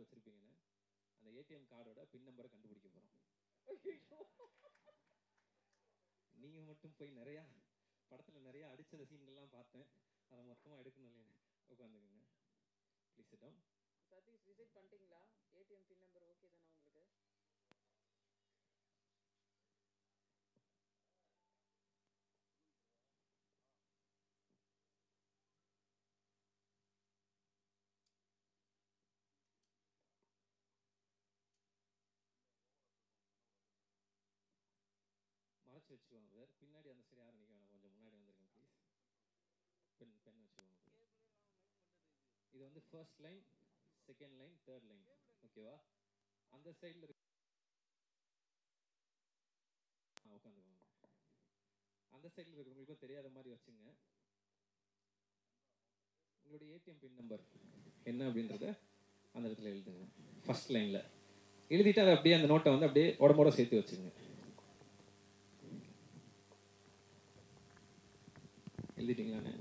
Card வச்சிருப்பீங்கன்னு அந்த ATM கார்டோட பின் நம்பரை கண்டுபிடிக்க போறோம் நீங்க மட்டும் போய் நிறையா படத்துல நிறைய அடிச்ச சீன்கள்லாம் பார்த்தேன் அதை மொத்தமா எடுக்கணும் இல்லையா உட்காந்துக்குங்க ப்ளீஸ் டவுன் சதீஷ் டிசைட் பண்ணிட்டீங்களா ஏடிஎம் பின் நம்பர் ஓகே தானே உங்களுக்கு மறைச்சு வச்சுக்கோங்க சார் பின்னாடி அந்த சைடு யாரும் நிக்க வேணாம் கொஞ்சம் முன்னாடி வந்துருங்க ப்ளீஸ் பென் பென் வச்சுக்கோங்க please. இது வந்து first line second line third line ஓகேவா அந்த சைடில் இருக்கு ஆ உட்காந்துக்கோங்க அந்த சைடில் இருக்கிறவங்களுக்கும் தெரியாத மாதிரி வச்சுங்க உங்களுடைய ஏடிஎம் பின் நம்பர் என்ன அப்படின்றத அந்த இடத்துல எழுதுங்க ஃபர்ஸ்ட் லைனில் எழுதிட்டு அதை அப்படியே அந்த நோட்டை வந்து அப்படியே உடம்போட சேர்த்து வச்சுங்க எழுதிட்டீங்களாண்ணே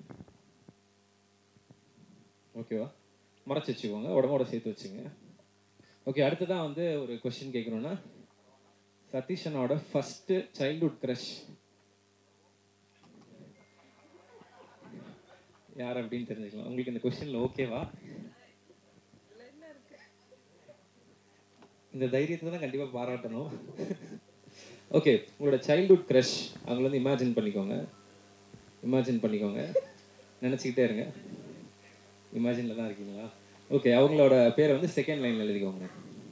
ஓகேவா மறைச்சு வச்சுக்கோங்க உடம்போட சேர்த்து வச்சுங்க ஓகே அடுத்ததான் வந்து ஒரு கொஸ்டின் கேட்குறோன்னா சதீஷனோட ஃபர்ஸ்ட் சைல்ட்ஹுட் க்ரஷ் யார் அப்படின்னு தெரிஞ்சுக்கலாம் உங்களுக்கு இந்த கொஸ்டின்ல ஓகேவா இதுல என்ன இருக்கு இந்த தைரியத்தை தான் கண்டிப்பாக பாராட்டணும் ஓகே உங்களோட சைல்ட்ஹுட் க்ரஷ் அவங்கள வந்து இமேஜின் பண்ணிக்கோங்க இமேஜின் பண்ணிக்கோங்க நினச்சிக்கிட்டே இருங்க இமேஜினில் தான் இருக்கீங்களா ஓகே அவங்களோட பேரை வந்து செகண்ட் லைனில் எழுதிக்கோங்க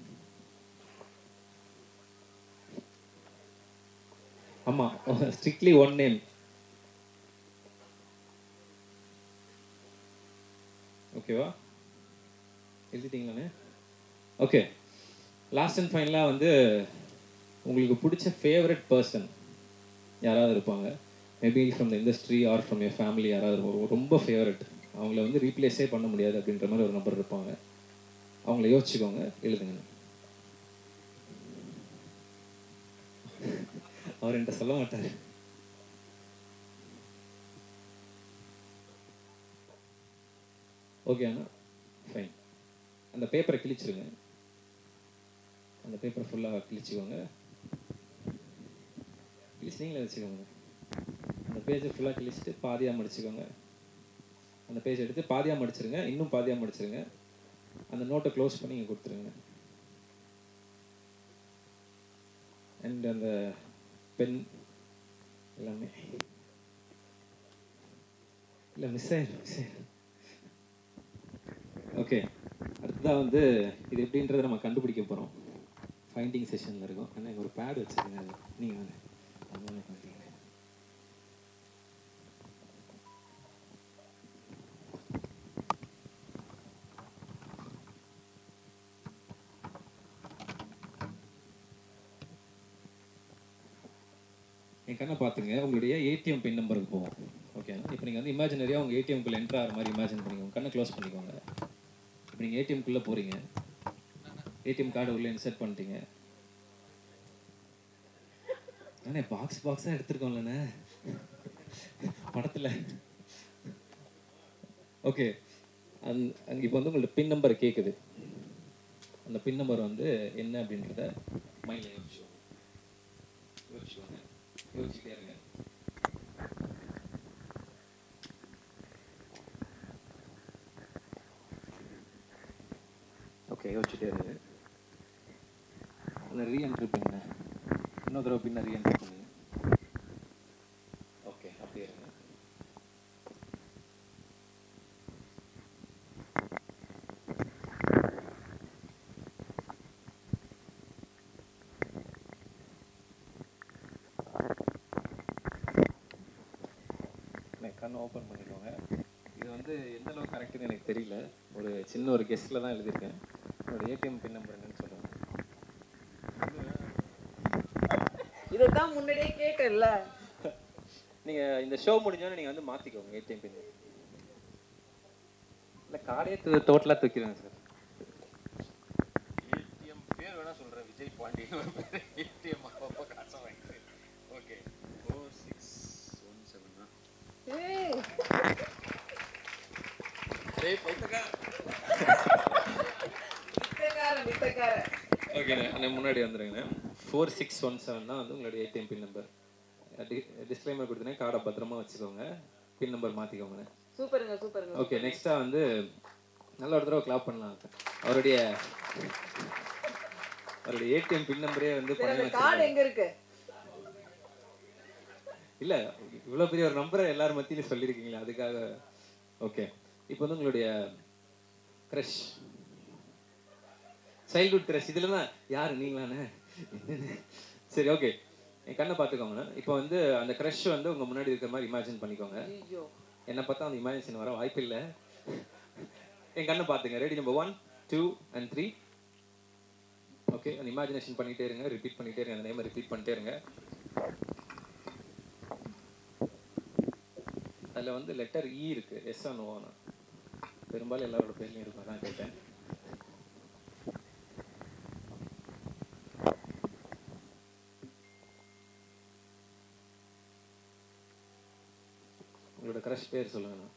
ஆமாம் ஸ்ட்ரிக்ட்லி ஒன் நேம் ஓகேவா எழுதிட்டீங்களாண்ணே ஓகே லாஸ்ட் அண்ட் ஃபைனலாக வந்து உங்களுக்கு பிடிச்ச ஃபேவரட் பர்சன் யாராவது இருப்பாங்க maybe from the industry or from your family யாராவது இருப்பாங்க. ரொம்ப ஃபேவரட் அவங்கள வந்து ரீப்ளேஸே பண்ண முடியாது அப்படின்ற மாதிரி ஒரு நபர் இருப்பாங்க அவங்கள யோசிச்சுக்கோங்க எழுதுங்க அவர் என்கிட்ட சொல்ல மாட்டார் ஓகே அண்ணா ஃபைன் அந்த பேப்பரை கிழிச்சிருங்க அந்த பேப்பர் ஃபுல்லாக கிழிச்சுக்கோங்க கிழிச்சு நீங்களே வச்சுக்கோங்க அந்த பேஜை ஃபுல்லாக கிழிச்சிட்டு பாதியாக மடிச்சுக்கோங்க அந்த பேஜ் எடுத்து பாதியாக மடிச்சிருங்க இன்னும் பாதியாக மடிச்சிருங்க அந்த நோட்டை க்ளோஸ் பண்ணி இங்கே கொடுத்துருங்க அண்ட் அந்த பென் எல்லாமே இல்லை மிஸ் ஆயிடும் மிஸ் ஆயிடும் ஓகே அடுத்ததாக வந்து இது எப்படின்றத நம்ம கண்டுபிடிக்க போகிறோம் ஃபைண்டிங் செஷனில் இருக்கும் ஆனால் இங்கே ஒரு பேட் வச்சுருங்க அது நீங்கள் வாங்க அது வாங்க காமிக்கிறீங்க. என் கண்ணை பார்த்துங்க உங்களுடைய ஏடிஎம் பின் நம்பருக்கு போவோம் ஓகே இப்போ நீங்கள் வந்து இமேஜினரியாக உங்கள் ஏடிஎம்குள்ளே என்ட்ரு ஆகிற மாதிரி இமேஜின் பண்ணிக்கோங்க கண்ணை க்ளோஸ் பண்ணிக்கோங்க இப்போ நீங்கள் ஏடிஎம்குள்ளே போகிறீங்க ஏடிஎம் கார்டு உள்ளே இன்சர்ட் பண்ணிட்டீங்க அண்ணே பாக்ஸ் பாக்ஸாக எடுத்துருக்கோம்லண்ணே படத்தில் ஓகே அந் அங்கே இப்போ வந்து உங்களோட பின் நம்பர் கேட்குது அந்த பின் நம்பர் வந்து என்ன அப்படின்றத மைண்டில் யோசிச்சுக்கோங்க யோசிச்சுக்கோங்க யோசிச்சுட்டே இருங்க ஓகே யோசிச்சுட்டே இருங்க அந்த ரீஎன்ட்ரி பின்ன இன்னொரு தடவை பின்ன ரீஎன்ட்ரி பண்ணுங்க ஓகே அப்படியே இருங்க கண்ணை ஓப்பன் பண்ணிக்கோங்க இது வந்து எந்த அளவுக்கு கரெக்டுன்னு எனக்கு தெரியல ஒரு சின்ன ஒரு கெஸ்ட்டில் தான் எழுதியிருக்கேன் என்னோட ஏடிஎம் பின் நம்பர் என்னன்னு சொல்லுங்கள் இதைத்தான் முன்னாடியே கேட்டேன்ல நீங்கள் இந்த ஷோ முடிஞ்சோன்னே நீங்கள் வந்து மாற்றிக்கோங்க ஏடிஎம் பின் இல்லை காலையே டோட்டலாக தூக்கிடுங்க சார் ஏடிஎம் பேர் வேணா சொல்றேன் விஜய் பாண்டியன் ஒரு பேர் ஏடிஎம் அப்பப்போ காசை வாங்கிட்டு okay four six one seven தான் ஏய் டேய் பைத்தக்கா இத்தகா பைத்தியக்காரன் ஓகேண்ணே அண்ணே முன்னாடி வந்துருங்கண்ணே ஃபோர் சிக்ஸ் ஒன் செவன் தான் வந்து உங்களுடைய ஏடிஎம் பின் நம்பர் டிஸ்க்ளைமர் கொடுத்தனே கார்டை பத்திரமா வச்சுக்கோங்க பின் நம்பர் மாற்றிக்கோங்கண்ணே சூப்பருங்க சூப்பருங்க ஓகே நெக்ஸ்ட்டாக வந்து நல்ல ஒரு தடவை கிளாப் பண்ணலாம் அவருடைய அவருடைய ஏடிஎம் பின் நம்பரே வந்து சரி பண்ணி அந்த கார்டு வச்சிருக்காரு எங்க இருக்கு இல்ல இவ்வளவு பெரிய ஒரு நம்பரை எல்லார் மத்தியிலும் சொல்லியிருக்கீங்களா அதுக்காக ஓகே இப்போ வந்து உங்களுடைய க்ரஷ் சைல்ட்ஹுட் க்ரஷ் இதுல தான் யாரு நீங்களாண்ணே என்னண்ணே? சரி ஓகே என் கண்ணை பார்த்துக்கோங்க இப்போ வந்து அந்த க்ரஷ் வந்து உங்க முன்னாடி இருக்கிற மாதிரி இமேஜின் பண்ணிக்கோங்க ஐயோ என்னை பார்த்தா அந்த இமேஜினேஷன் வர வாய்ப்பு இல்லை என் கண்ணை பார்த்துங்க ready number one two and three okay அந்த இமேஜினேஷன் பண்ணிட்டே இருங்க ரிப்பீட் பண்ணிட்டே இருங்க அந்த நேமை ரிப்பீட் பண்ணிட்டே இருங்க அதில் வந்து லெட்டர் இ இருக்கு எஸ் நோவானா பெரும்பாலும் எல்லாரோட பேர்லையும் இருக்கும் அதான் கேட்டேன் உங்களோட க்ரஷ் பேர் சொல்லுங்கண்ணா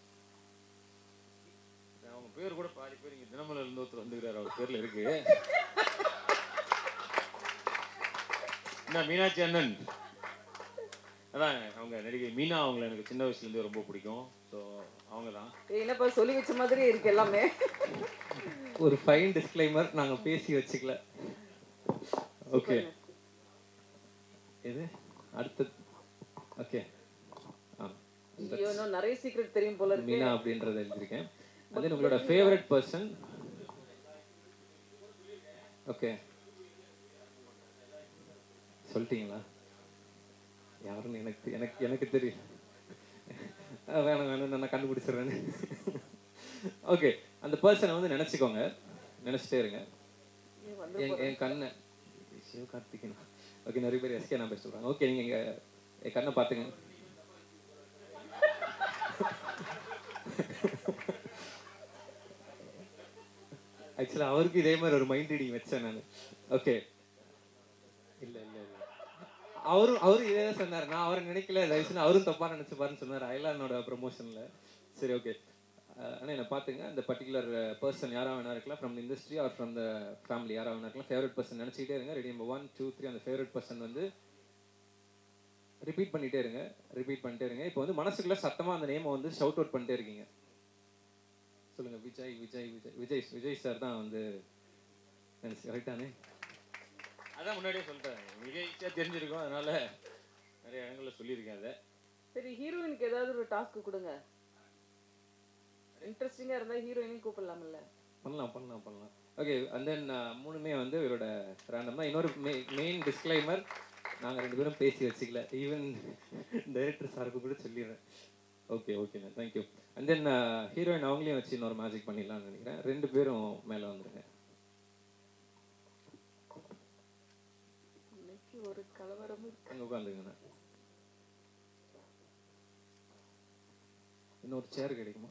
அவங்க பேர் கூட பாதி பேர் இங்கே தினமலர் இருந்து ஒருத்தர் வந்துக்கிறார் அவர் பேர்ல இருக்கு என்ன மீனாட்சி அண்ணன் அதான் அவங்க நடிகை மீனா அவங்கள எனக்கு சின்ன வயசுலேருந்து ரொம்ப பிடிக்கும் ஸோ அவங்க தான் ஏய், என்னப்பா சொல்லி வச்ச மாதிரி இருக்கு எல்லாமே ஒரு ஃபைன் டிஸ்க்ளைமர் நாங்கள் பேசி வச்சுக்கல ஓகே இது அடுத்தது ஓகே ஆ ஐயோ இன்னும் நிறைய சீக்ரெட் தெரியும் போல இருக்கு மீனா அப்படின்றத எழுதியிருக்கேன் and then உங்களோட ஃபேவரட் பர்சன் ஓகே சொல்லிட்டீங்களா யாருன்னு எனக்கு எனக்கு எனக்கு தெரியும் அஹ் வேணாம் வேணாம் நான் கண்டுபிடிச்சிடுறேன்னு ஓகே அந்த பர்சனை வந்து நினச்சிக்கோங்க நினச்சிட்டே இருங்க ஏய், வந்து என் என் கண்ணை சிவகார்த்திகேயன் ஓகே நிறைய பேர் எஸ்கே நான் பேச சொல்கிறாங்க ஓகே நீங்கள் இங்கே என் கண்ணை பார்த்துங்க ஆக்சுவலாக அவருக்கு இதே மாதிரி ஒரு மைண்ட் ரீடிங் வச்சேன் நான் ஓகே இல்லை இல்லை இல்லை அவரும் அவரும் இதே தான் சொன்னார் நான் அவரை நினைக்கல தயவுசெய்து அவரும் தப்பாக நினச்சிப்பாருன்னு சொன்னார் அயலானோட ப்ரொமோஷனில் சரி ஓகே ஆனால் என்னை பார்த்துங்க அந்த பர்டிகுலர் பர்சன் யாராக வேணா இருக்கலாம் from industry or from the family யாராக வேணா இருக்கலாம் ஃபேவரட் பர்சன் நினச்சிக்கிட்டே இருங்க ready number one two three அந்த ஃபேவரட் பர்சன் வந்து ரிப்பீட் பண்ணிட்டே இருங்க ரிப்பீட் பண்ணிட்டே இருங்க இப்போ வந்து மனசுக்குள்ள சத்தமாக அந்த நேமை வந்து ஷவுட் அவுட் பண்ணிட்டே இருக்கீங்க சொல்லுங்க விஜய் விஜய் விஜய் விஜய் விஜய் சார் தான் வந்து நினச்சி கரெக்டானே அதான் முன்னாடியே சொல்லிட்டேன் விஜய்ச்சா தெரிஞ்சிருக்கும் அதனால நிறைய இடங்கள்ல சொல்லியிருக்கேன் அதை சரி ஹீரோயினுக்கு ஏதாவது ஒரு டாஸ்க் கொடுங்க இன்ட்ரெஸ்டிங்கா இருந்தா ஹீரோயினையும் கூப்பிடலாம்ல பண்ணலாம் பண்ணலாம் பண்ணலாம் ஓகே அண்ட் தென் மூணுமே வந்து இவரோட ரேண்டம் தான் இன்னொரு மெயின் டிஸ்க்ளைமர் நாங்கள் ரெண்டு பேரும் பேசி வச்சுக்கல ஈவன் டைரக்டர் சாருக்கு கூட சொல்லிடுறேன் ஓகே ஓகேண்ணா தேங்க்யூ அண்ட் தென் ஹீரோயின் அவங்களையும் வச்சு இன்னொரு மேஜிக் பண்ணிடலாம்னு நினைக்கிறேன் ரெண்டு பேரும் மேலே வந்துருங்க இன்னைக்கு ஒரு கலவரம் இருக்கு அங்கே உட்காந்துங்கண்ணா இன்னொரு சேர் கிடைக்குமா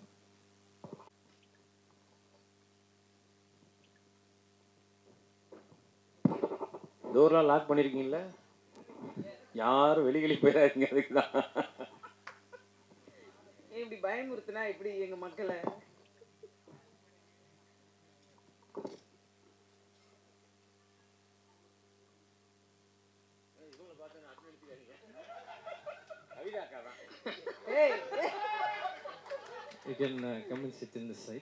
டோர்லாம் லாக் பண்ணியிருக்கீங்களா யாரும் வெளிகளி போயிடாதீங்க அதுக்கு தான் ஏன் இப்படி பயமுறுத்துனா இப்படி எங்க மக்களை ஏய் You can uh, come and sit in this side.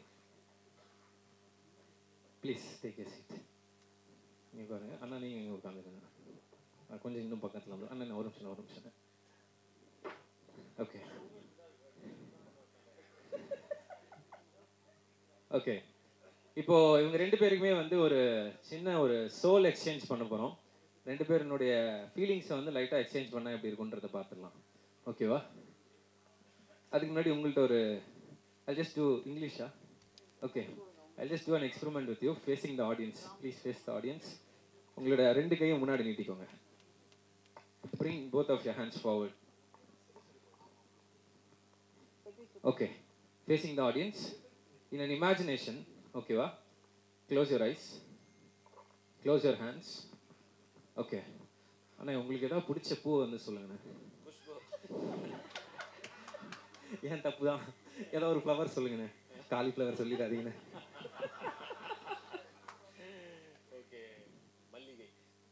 Please take a seat. நீங்க பாருங்க அண்ணா நீங்க இங்க உட்காந்துருங்க அஹ் கொஞ்சம் இன்னும் பக்கத்துல வந்து அண்ணா ஒரு நிமிஷம் ஒரு நிமிஷம் ஓகே ஓகே இப்போ இவங்க ரெண்டு பேருக்குமே வந்து ஒரு சின்ன ஒரு சோல் எக்ஸ்சேஞ்ச் பண்ண போறோம் ரெண்டு பேருனுடைய ஃபீலிங்ஸை வந்து லைட்டா எக்ஸ்சேஞ்ச் பண்ணா எப்படி இருக்குன்றத பார்த்துடலாம் ஓகேவா அதுக்கு முன்னாடி உங்கள்கிட்ட ஒரு I'll just do English, ah? Okay. I'll just do an experiment with you, facing the audience. Please face the audience. உங்களோட ரெண்டு கையும் முன்னாடி நீட்டிக்கோங்க bring both of your hands forward okay facing the audience in an imagination okay வா close your eyes close your hands okay அண்ணா உங்களுக்கு ஏதாவது பிடிச்ச பூ வந்து சொல்லுங்கண்ணே ஏன் தப்பு தான் ஏதோ ஒரு ஃப்ளவர் சொல்லுங்கண்ணே காலிஃப்ளவர் சொல்லிடாதீங்கண்ணே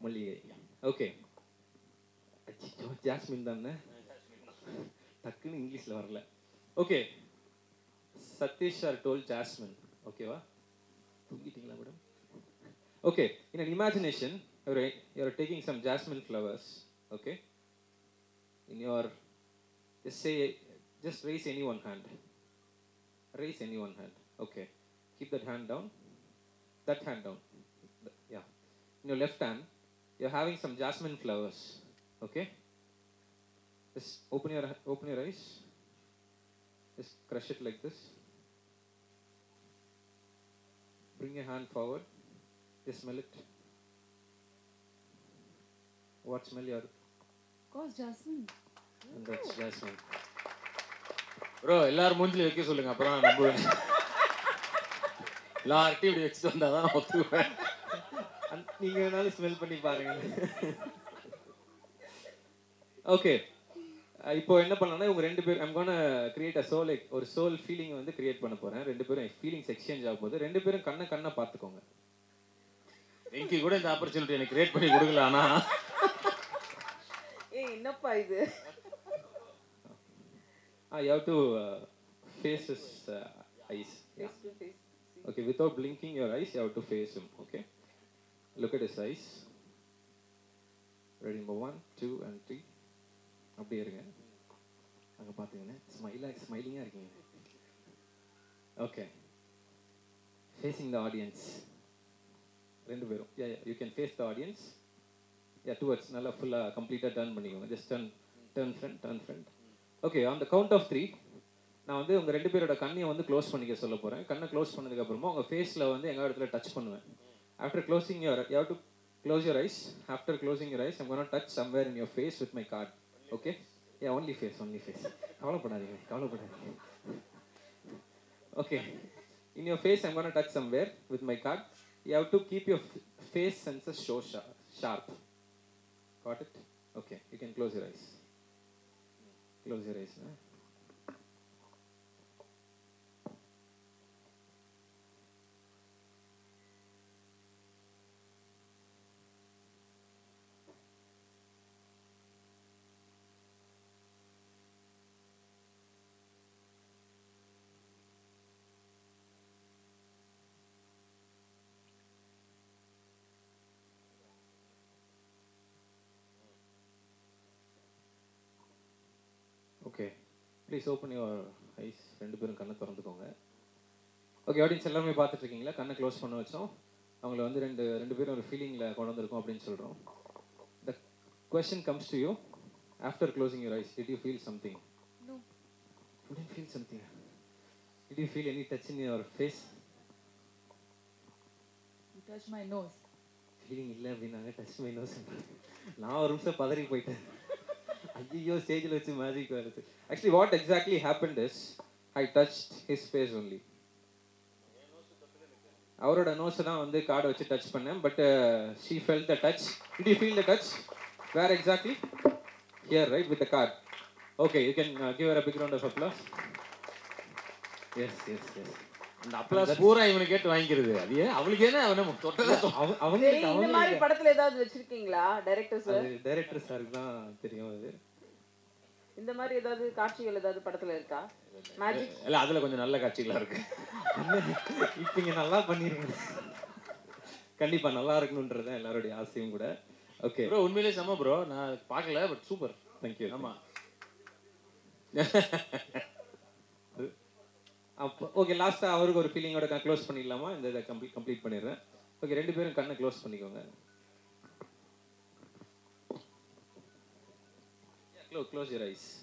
மல்லிகை ஓகே அச்சோ ஜாஸ்மின் தானே டக்குன்னு இங்கிலீஷில் வரல ஓகே சதீஷ் சார் டோல் ஜாஸ்மின் ஓகேவா தூங்கிட்டீங்களா madam okay in an imagination you're, you're taking some jasmine flowers okay in your just say just raise any one hand raise any one hand okay keep that hand down that hand down Th- yeah in your left hand you're having some jasmine flowers okay just open your open your eyes just crush it like this bring your hand forward just smell it what smell you're Cause Jasmine. and that's jasmine bro எல்லாரும் மூஞ்சில வைக்க சொல்லுங்க அப்புறம் நான் நம்புவேன் எல்லார்ட்டையும் இப்படி வச்சுட்டு வந்தால் தான் ஒத்துக்குவேன் அந்த- நீங்க வேணாலும் ஸ்மெல் பண்ணி பாருங்க ஓகே இப்போ என்ன பண்ணலாம்னா இவங்க ரெண்டு பேர் I'm gonna create a soul ஒரு சோல் ஃபீலிங் வந்து கிரியேட் பண்ண போறேன் ரெண்டு பேரும் ஃபீலிங்ஸ் எக்ஸ்சேஞ்ச் ஆகும் போது ரெண்டு பேரும் கண்ணை கண்ணை பார்த்துக்கோங்க வெங்கி கூட இந்த ஆப்பர்ச்சுனிட்டி எனக்கு கிரியேட் பண்ணி கொடுக்கல ஆனா ஏய் என்னப்பா இது ah you have to face is eyes face to face Okay, without blinking your eyes, you have to face him. Okay, look at his eyes. Ready, number one, two, and three. அப்படியே இருங்க அங்கே பார்த்துக்கங்க ஸ்மைலாக ஸ்மைலிங்காக இருக்கீங்க okay facing the audience ரெண்டு பேரும் yeah you can face the audience yeah towards நல்லா ஃபுல்லாக கம்ப்ளீட்டாக டர்ன் பண்ணிக்கோங்க just turn turn front turn front okay on the count of three நான் வந்து உங்கள் ரெண்டு பேரோட கண்ணையை வந்து க்ளோஸ் பண்ணிக்க சொல்ல போகிறேன் கண்ணை க்ளோஸ் பண்ணதுக்கப்புறமா உங்கள் ஃபேஸில் வந்து எங்கள் இடத்துல டச் பண்ணுவேன் after closing your you to close your eyes after closing your eyes I'm gonna touch somewhere in your face with my card okay ah only face only face கவலைப்படாதீங்க கவலைப்படாதீங்க okay in your face I'm gonna touch somewhere with my card you have to keep your face senses so sharp got it okay you can close your eyes close your eyes okay please open your ice ரெண்டு பேரும் கண்ணை திறந்துக்கோங்க okay audience எல்லாமே பார்த்துட்டு இருக்கீங்களா கண்ணை close பண்ண வச்சோம் அவங்கள வந்து ரெண்டு ரெண்டு பேரும் ஒரு ஃபீலிங்கில் கொண்டு வந்திருக்கோம் அப்படின்னு சொல்கிறோம் the question comes to you after closing your eyes did you feel something No. You didn't feel something. Did you feel any touch in your face? You touched my nose. Feeling இல்லை அப்படின்னாங்க touch my nose நான் ஒரு நிமிஷம் பதறி போயிட்டேன் ஐயோ ஸ்டேஜில் வச்சு மேஜிக் வருது actually what exactly happen is I touch his face only அவரோட நோஸை தான் வந்து கார்டை வச்சு டச் பண்ணேன் but she fell the touch did you feel the touch where exactly here right with the card okay you can give a big round of applause yes yes yes இந்த applause பூரா இவனுக்கு கேட்டு வாங்கிக்கிறது அது ஏன் அவளுக்கு என்ன அவனை தொட்டதை தொ- அவங்க சரி இந்த மாதிரி படத்துல ஏதாவது வச்சிருக்கீங்களா டைரக்டர் சார் அது டைரக்டர் சாருக்கு தான் தெரியும் அது இந்த மாதிரி ஏதாவது காட்சிகள் ஏதாவது படத்துல இருக்கா மேஜிக் இல்ல அதுல கொஞ்சம் நல்ல காட்சிகளா இருக்கு இப்போ இங்கே நல்லா பண்ணிருங்க கண்டிப்பா நல்லா இருக்கணுன்றது தான் எல்லாருடைய ஆசையும் கூட ஓகே ப்ரோ உண்மையிலேயே செம்ம ப்ரோ நான் பார்க்கல பட் சூப்பர் தேங்க்யூ ஆமா அப்போ ஓகே லாஸ்ட்டாக அவருக்கு ஒரு ஃபீலிங்கோட நான் க்ளோஸ் பண்ணிடலாமா இந்த இதை கம்ப்ளீட் கம்ப்ளீட் பண்ணிடுறேன் ஓகே ரெண்டு பேரும் கண்ணை க்ளோஸ் பண்ணிக்கோங்க க்ளோ க்ளோஸ் யூர் ஐஸ்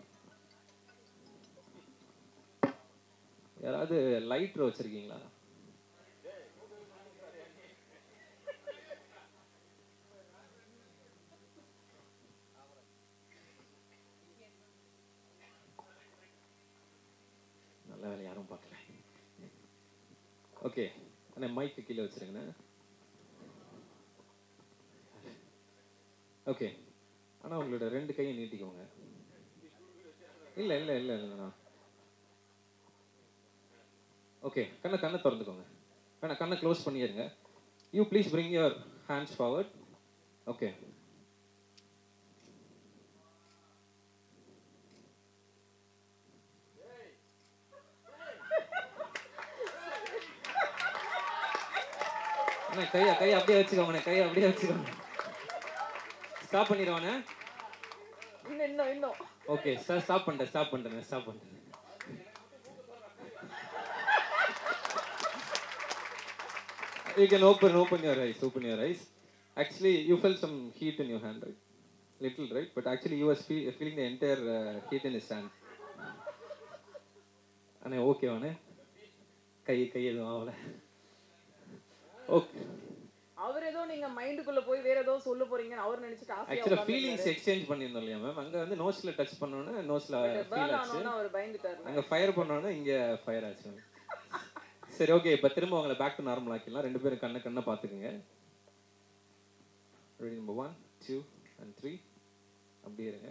யாராவது லைட்ரு வச்சுருக்கீங்களா நல்ல வேலை யாரும் பார்க்கல ஓகே அண்ணா மைக்கு கீழே வச்சிருங்கண்ணே ஓகே ஆனால் உங்களோட ரெண்டு கையை நீட்டிக்கோங்க இல்லை இல்லை இல்லை இல்லைண்ணா ஓகே கண்ணை கண்ணை திறந்துக்கோங்க வேணா கண்ணை க்ளோஸ் பண்ணிடுங்க you please bring your hands forward okay அண்ணா கையை கையை அப்படியே வச்சுக்கோங்கண்ணே கையை அப்படியே வச்சுக்கோங்க ஸ்டாப் பண்ணிடுவானே இன்னும் இன்னும் இன்னும் ஓகே சார் ஸ்டாப் பண்ணிட்டேன் ஸ்டாப் பண்ணிட்டேன் ஸ்டாப் பண்ணிட்டேன் You can open open your eyes, open your eyes. Actually, you felt some heat in your hand, right? Little, right? But actually, you was feel, feeling the entire uh, heat in his hand. அண்ணே okay வாண்ணே கை கை எதுவும் ஆகல okay அவர் ஏதோ நீங்க மைண்டுக்குள்ள போய் வேற ஏதோ சொல்ல போறீங்கன்னு அவர் நினைச்சிட்டு ஆசையா ஆக்சுவலாக உட்கார்ந்து ஃபீலிங்ஸ் எக்ஸ்சேஞ்ச் பண்ணியிருந்தோம் இல்லையா மேம் அங்கே வந்து நோஸ்ல டச் பண்ணோன்னே நோஸ்ல burn ஃபீல் ஆச்சு ஆனோன்னு அவர் பயந்துட்டாரு அங்க ஃபயர் பண்ணோன்னே இங்க ஃபயர் ஆச்சு சரி ஓகே இப்போ திரும்ப உங்களை பேக் டு நார்மல் ஆக்கிடலாம் ரெண்டு பேரும் கண்ணை கண்ணை பார்த்துக்குங்க ready number one two and three அப்படியே இருங்க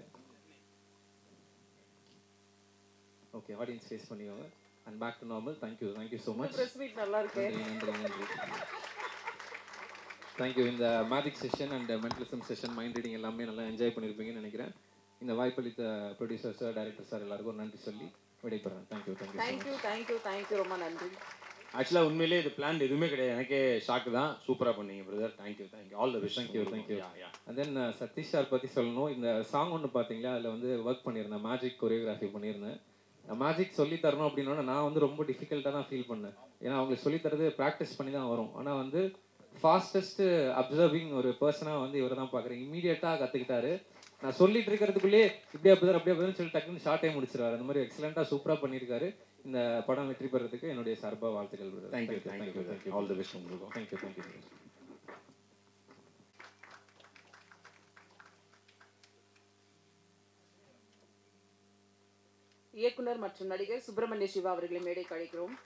ஓகே ஆடியன்ஸ் ஃபேஸ் பண்ணிக்கோங்க and back to normal thank you thank you so much press meet நல்லா இருக்கு நன்றி நன்றி நன்றி தேங்க்யூ இந்த magic session and mentalism session mind reading எல்லாமே நல்லா என்ஜாய் பண்ணியிருப்பீங்கன்னு நினைக்கிறேன் இந்த வாய்ப்பளித்த ப்ரொடியூசர் சார் டைரக்டர் சார் எல்லாருக்கும் நன்றி சொல்லி விடைபெறேன் thank you thank you thank you thank you thank you ரொம்ப நன்றி ஆக்சுவலாக உண்மையிலேயே இது பிளான் எதுவுமே கிடையாது எனக்கே ஷாக்கு தான் சூப்பராக பண்ணீங்க brother thank you thank you all the best thank you thank you yeah and then Satish sir பற்றி சொல்லணும் இந்த சாங் ஒன்று பார்த்தீங்களா அதில் வந்து ஒர்க் பண்ணியிருந்தேன் மேஜிக் கொரியோகிராஃபி பண்ணியிருந்தேன் மேஜிக் சொல்லி தரணும் அப்படின்னா நான் வந்து ரொம்ப டிஃபிகல்ட்டாக தான் ஃபீல் பண்ணேன் ஏன்னா அவங்களுக்கு சொல்லி தரது ப்ராக்டிஸ் பண்ணி தான் வரும் ஆனால் வந்து ஃபாஸ்டஸ்ட் அப்சர்விங் ஒரு பர்சனாக வந்து இவரை தான் பார்க்குறேன் இமீடியட்டாக கற்றுக்கிட்டாரு நான் சொல்லிட்டு இருக்கிறதுக்குள்ளேயே இப்படியே அப்படிதான் அப்படியே அப்படிதான் சொல்லி டக்குன்னு ஷார்ட்டே முடிச்சிருவாரு அந்த மாதிரி எக்ஸலண்ட்டாக சூப்பராக பண்ணியிருக்காரு இந்த படம் வெற்றி பெறதுக்கு என்னுடைய சார்பாக வாழ்த்துக்கள் thank you thank you thank you all the best உங்களுக்கு தேங்க்யூ தேங்க்யூ இயக்குனர் மற்றும் நடிகர் சுப்பிரமணிய சிவா அவர்களை மேடைக்கு அழைக்கிறோம்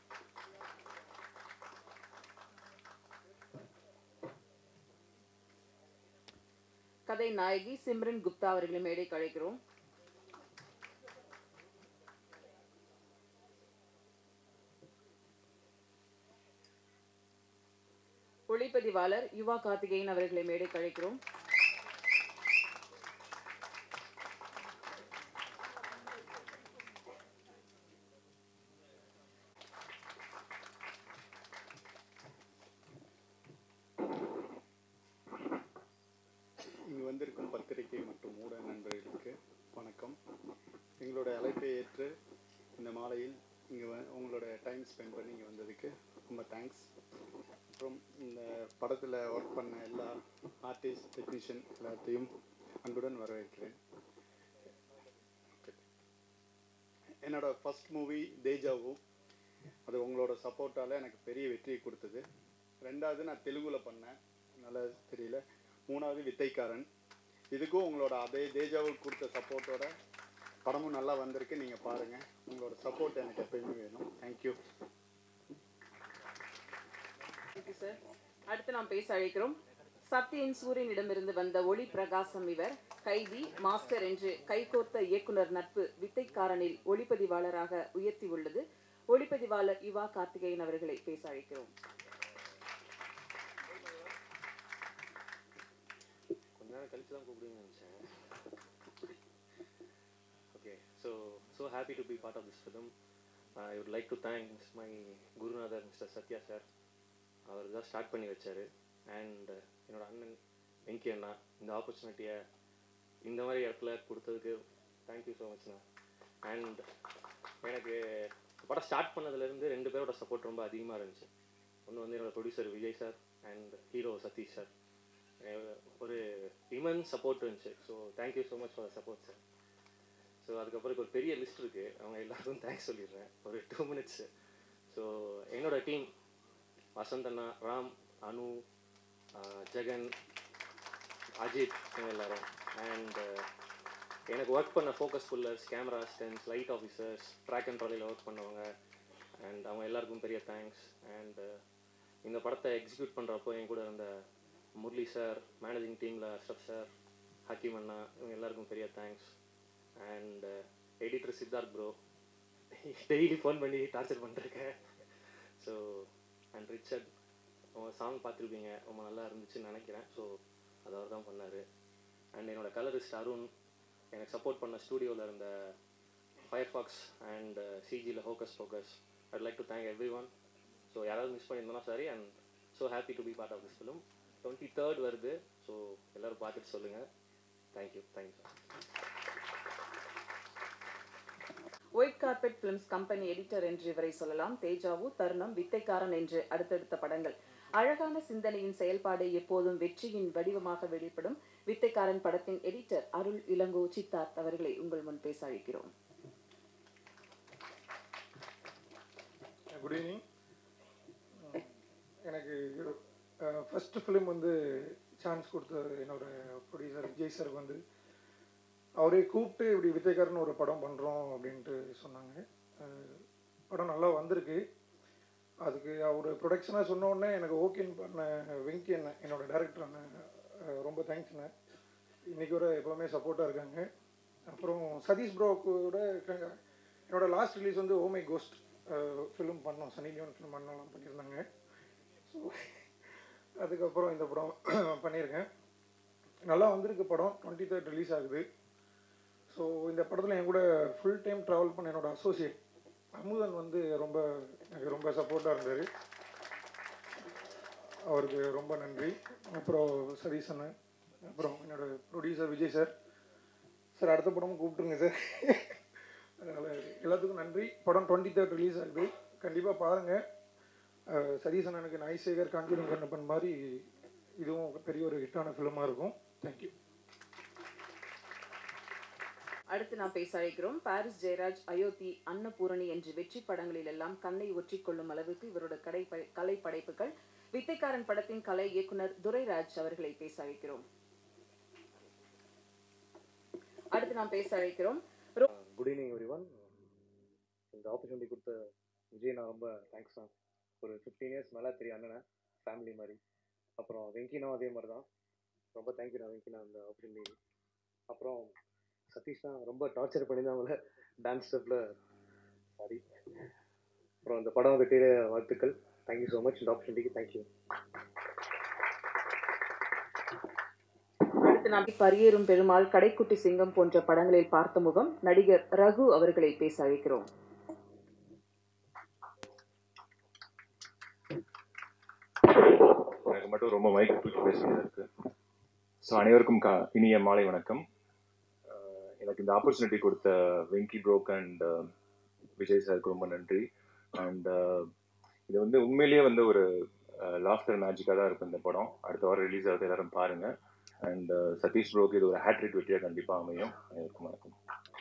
கதை நாயகி சிம்ரன் குப்தா அவர்களை மேடைக்கு அழைக்கிறோம் ஒளிப்பதிவாளர் யுவா கார்த்திகேயன் அவர்களை மேடைக்கு அழைக்கிறோம் இங்கு வந்திருக்கும் பத்திரிகை மற்றும் ஊடக நண்பர்களுக்கு வணக்கம் எங்களோட அழைப்பை ஏற்று இந்த மாலையில் இங்கே வ உங்களோட டைம் ஸ்பெண்ட் பண்ணி இங்கே வந்ததுக்கு ரொம்ப தேங்க்ஸ் அப்புறம் இந்த படத்தில் ஒர்க் பண்ண எல்லா ஆர்டிஸ்ட் டெக்னீஷியன் எல்லாத்தையும் அன்புடன் வரவேற்கிறேன் என்னோட ஃபர்ஸ்ட் மூவி தேஜாவு அது உங்களோட சப்போர்ட்டால் எனக்கு பெரிய வெற்றியை கொடுத்தது ரெண்டாவது நான் தெலுங்குல பண்ணேன் நல்லா தெரியல மூணாவது வித்தைக்காரன் இதுக்கும் உங்களோட அதே தேஜாவுக்கு கொடுத்த சப்போர்ட்டோட படமும் நல்லா வந்திருக்கு நீங்கள் பாருங்கள் உங்களோட சப்போர்ட் எனக்கு எப்பயுமே வேணும் தேங்க்யூ தேங்க்யூ சார் அடுத்து நாம் பேச அழைக்கிறோம் சத்யன் சூரியனிடமிருந்து வந்த ஒளி பிரகாசம் இவர் கைதி மாஸ்டர் என்று கைகோர்த்த இயக்குனர் நட்பு வித்தைக்காரனில் ஒளிப்பதிவாளராக உயர்த்தி உள்ளது ஒளிப்பதிவாளர் யுவா கார்த்திகேயன் அவர்களை பேச அழைக்கிறோம் கொஞ்ச நேரம் கழிச்சு தான் கூப்பிடுவீங்கன்னு நினச்சேன் okay so so happy to be part of this film I would like to thanks my குருநாதர் மிஸ்டர் சத்யா சார் அவர் தான் ஸ்டார்ட் பண்ணி வச்சார் அண்ட் என்னோட அண்ணன் வெங்கி அண்ணா இந்த ஆப்பர்ச்சுனிட்டியை இந்த மாதிரி இடத்துல கொடுத்ததுக்கு தேங்க்யூ ஸோ மச்ண்ணா அண்ட் எனக்கு படம் ஸ்டார்ட் பண்ணதுலேருந்து ரெண்டு பேரோட சப்போர்ட் ரொம்ப அதிகமாக இருந்துச்சு ஒன்று வந்து என்னோட producer Vijay sir and hero Satish sir ஒரு இமன் சப்போர்ட் இருந்துச்சு so thank you so much for support sir so அதுக்கப்புறம் ஒரு பெரிய லிஸ்ட் இருக்குது அவங்க எல்லாருக்கும் தேங்க்ஸ் சொல்லிடுறேன் ஒரு டூ மினிட்ஸு ஸோ என்னோட டீம் வசந்த் அண்ணா ராம் அனு ஆஹ் ஜெகன் அஜித் இவங்க எல்லாரும் அண்ட் எனக்கு ஒர்க் பண்ண focus pullers camera assistants light officers track and ட்ராலியில் ஒர்க் பண்ணவங்க அண்ட் அவங்க எல்லாருக்கும் பெரிய தேங்க்ஸ் அண்ட் இந்த படத்தை எக்ஸிக்யூட் பண்ணுறப்போ என் கூட இருந்த முரளி சார் மேனேஜிங் டீமில் அஷ்ரப் சார் ஹக்கீம் அண்ணா இவங்க எல்லாருக்கும் பெரிய thanks and editor Siddharth bro daily phone பண்ணி டார்ச்சர் பண்ணிருக்கேன் ஸோ அண்ட் ரிச்சர்ட் உங்கள் சாங் பார்த்துருப்பீங்க ரொம்ப நல்லா இருந்துச்சுன்னு நினைக்கிறேன் ஸோ அது அவர் தான் பண்ணார் அண்ட் என்னோட கலரிஸ்ட் அருண் எனக்கு சப்போர்ட் பண்ண ஸ்டூடியோவில் இருந்த ஃபயர்ஃபாக்ஸ் அண்ட் சிஜியில் hocus focus I'd like to thank everyone so யாராவது மிஸ் பண்ணியிருந்தோன்னா sorry and so happy to be part of this film twenty third வருது ஸோ எல்லோரும் பார்த்துட்டு சொல்லுங்கள் thank you thank you white carpet films company editor என்று இவரை சொல்லலாம் தேஜாவு தருணம் வித்தைக்காரன் என்று அடுத்தடுத்த படங்கள் அழகான சிந்தனையின் செயல்பாடு எப்போதும் வெற்றியின் வடிவமாக வெளிப்படும் வித்தைக்காரன் படத்தின் எடிட்டர் அருள் இளங்கோ சித்தார்த் அவர்களை உங்கள் முன் பேச அழைக்கிறோம் குட் ஈவினிங் எனக்கு ஃபஸ்ட்டு ஃபிலிம் வந்து சான்ஸ் கொடுத்த என்னோட ப்ரொடியூசர் விஜய் சார் வந்து அவரே கூப்பிட்டு இப்படி வித்தைக்காரன் ஒரு படம் பண்ணுறோம் அப்படின்ட்டு சொன்னாங்க அஹ் படம் நல்லா வந்திருக்கு அதுக்கு அவர் ப்ரொடக்ஷனாக சொன்ன உடனே எனக்கு ஓகேன்னு பண்ண வெங்கி அண்ணன் என்னோட டேரக்டர் அண்ணன் அஹ் ரொம்ப தேங்க்ஸ் அண்ணன் இன்றைக்கி வர எப்போவுமே சப்போர்ட்டாக இருக்காங்க அப்புறம் சதீஷ் ப்ரோ கூட க- என்னோட லாஸ்ட் ரிலீஸ் வந்து ஓமை கோஸ்ட் ஃபிலிம் பண்ணோம் சனி லியோன் ஃபிலிம் பண்ணலாம் பண்ணியிருந்தாங்க ஸோ அதுக்கப்புறம் இந்த படம் பண்ணியிருக்கேன் நல்லா வந்திருக்கு படம் டுவெண்ட்டி தேர்ட் ரிலீஸ் ஆகுது ஸோ இந்த படத்தில் என் கூட ஃபுல் டைம் ட்ராவல் பண்ண என்னோட அசோசியேட் அமுதன் வந்து ரொம்ப எனக்கு ரொம்ப சப்போர்ட்டாக இருந்தார் அவருக்கு ரொம்ப நன்றி அப்புறம் சதீஷ் அண்ணன் அப்புறம் என்னோட ப்ரொடியூசர் விஜய் சார் சார் அடுத்த படமும் கூப்பிட்டுருங்க சார் அதனால் எல்லாத்துக்கும் நன்றி படம் டுவெண்ட்டி தேர்ட் ரிலீஸ் ஆகுது கண்டிப்பாக பாருங்கள் சதீஷ் அண்ணனுக்கு நாய்சேகர் காஞ்சூரிங் கண்ணப்பன் மாதிரி இதுவும் பெரிய ஒரு ஹிட்டான ஃபிலிமாக இருக்கும் தேங்க்யூ அடுத்து நாம் பேச அழைக்கிறோம் பாரிஸ் ஜெயராஜ் அயோத்தி அன்னபூரணி என்று வெற்றி படங்களில் எல்லாம் கண்ணை ஒற்றிக்கொள்ளும் அளவுக்கு இவரோட கடை கலை படைப்புகள் வித்தைக்காரன் படத்தின் கலை இயக்குனர் துரைராஜ் அவர்களை பேச அழைக்கிறோம் அடுத்து நாம் பேச அழைக்கிறோம் குட் ஈவினிங் எவ்ரி ஒன் இந்த ஆப்பர்ச்சுனிட்டி கொடுத்த விஜய் நான் ரொம்ப தேங்க்ஸ் தான் ஒரு ஃபிஃப்டீன் இயர்ஸ் மேலே தெரியும் அண்ணனை ஃபேமிலி மாதிரி அப்புறம் வெங்கினும் அதே மாதிரி தான் ரொம்ப தேங்க்யூ நான் வெங்கினா அந்த ஆப்பர்ச்சுனிட்டி அப்புறம் சதீஷ் தான் ரொம்ப டார்ச்சர் பண்ணி தான் அவங்கள டான்ஸ் ஸ்டெப்பில் சாரி அப்புறம் இந்த படம் வெற்றியில வாழ்த்துக்கள் தேங்க்யூ ஸோ மச் இந்த ஆப்பர்ச்சுனிட்டிக்கு தேங்க்யூ அடுத்து நாம் பரியேறும் பெருமாள் கடைக்குட்டி சிங்கம் போன்ற படங்களில் பார்த்த முகம் நடிகர் ரகு அவர்களை பேச அழைக்கிறோம் எனக்கு மட்டும் ரொம்ப மைக் தூக்கி பேச வேண்டியது இருக்கு ஸோ அனைவருக்கும் கா இனிய மாலை வணக்கம் அஹ் எனக்கு இந்த ஆப்பர்ச்சுனிட்டி கொடுத்த வெங்கி ப்ரோக் அண்ட் விஜய் சாருக்கு ரொம்ப நன்றி அண்ட் இது வந்து உண்மையிலேயே வந்து ஒரு லாஃப்டர் மேஜிக்காக தான் இருக்கும் இந்த படம் அடுத்த வாரம் ரிலீஸ் ஆகுது எல்லாரும் பாருங்க அண்ட் சதீஷ் ப்ரோக்கு இது ஒரு ஹேட்ரிக் வெற்றியாக கண்டிப்பாக அமையும் அனைவருக்கும் வணக்கம்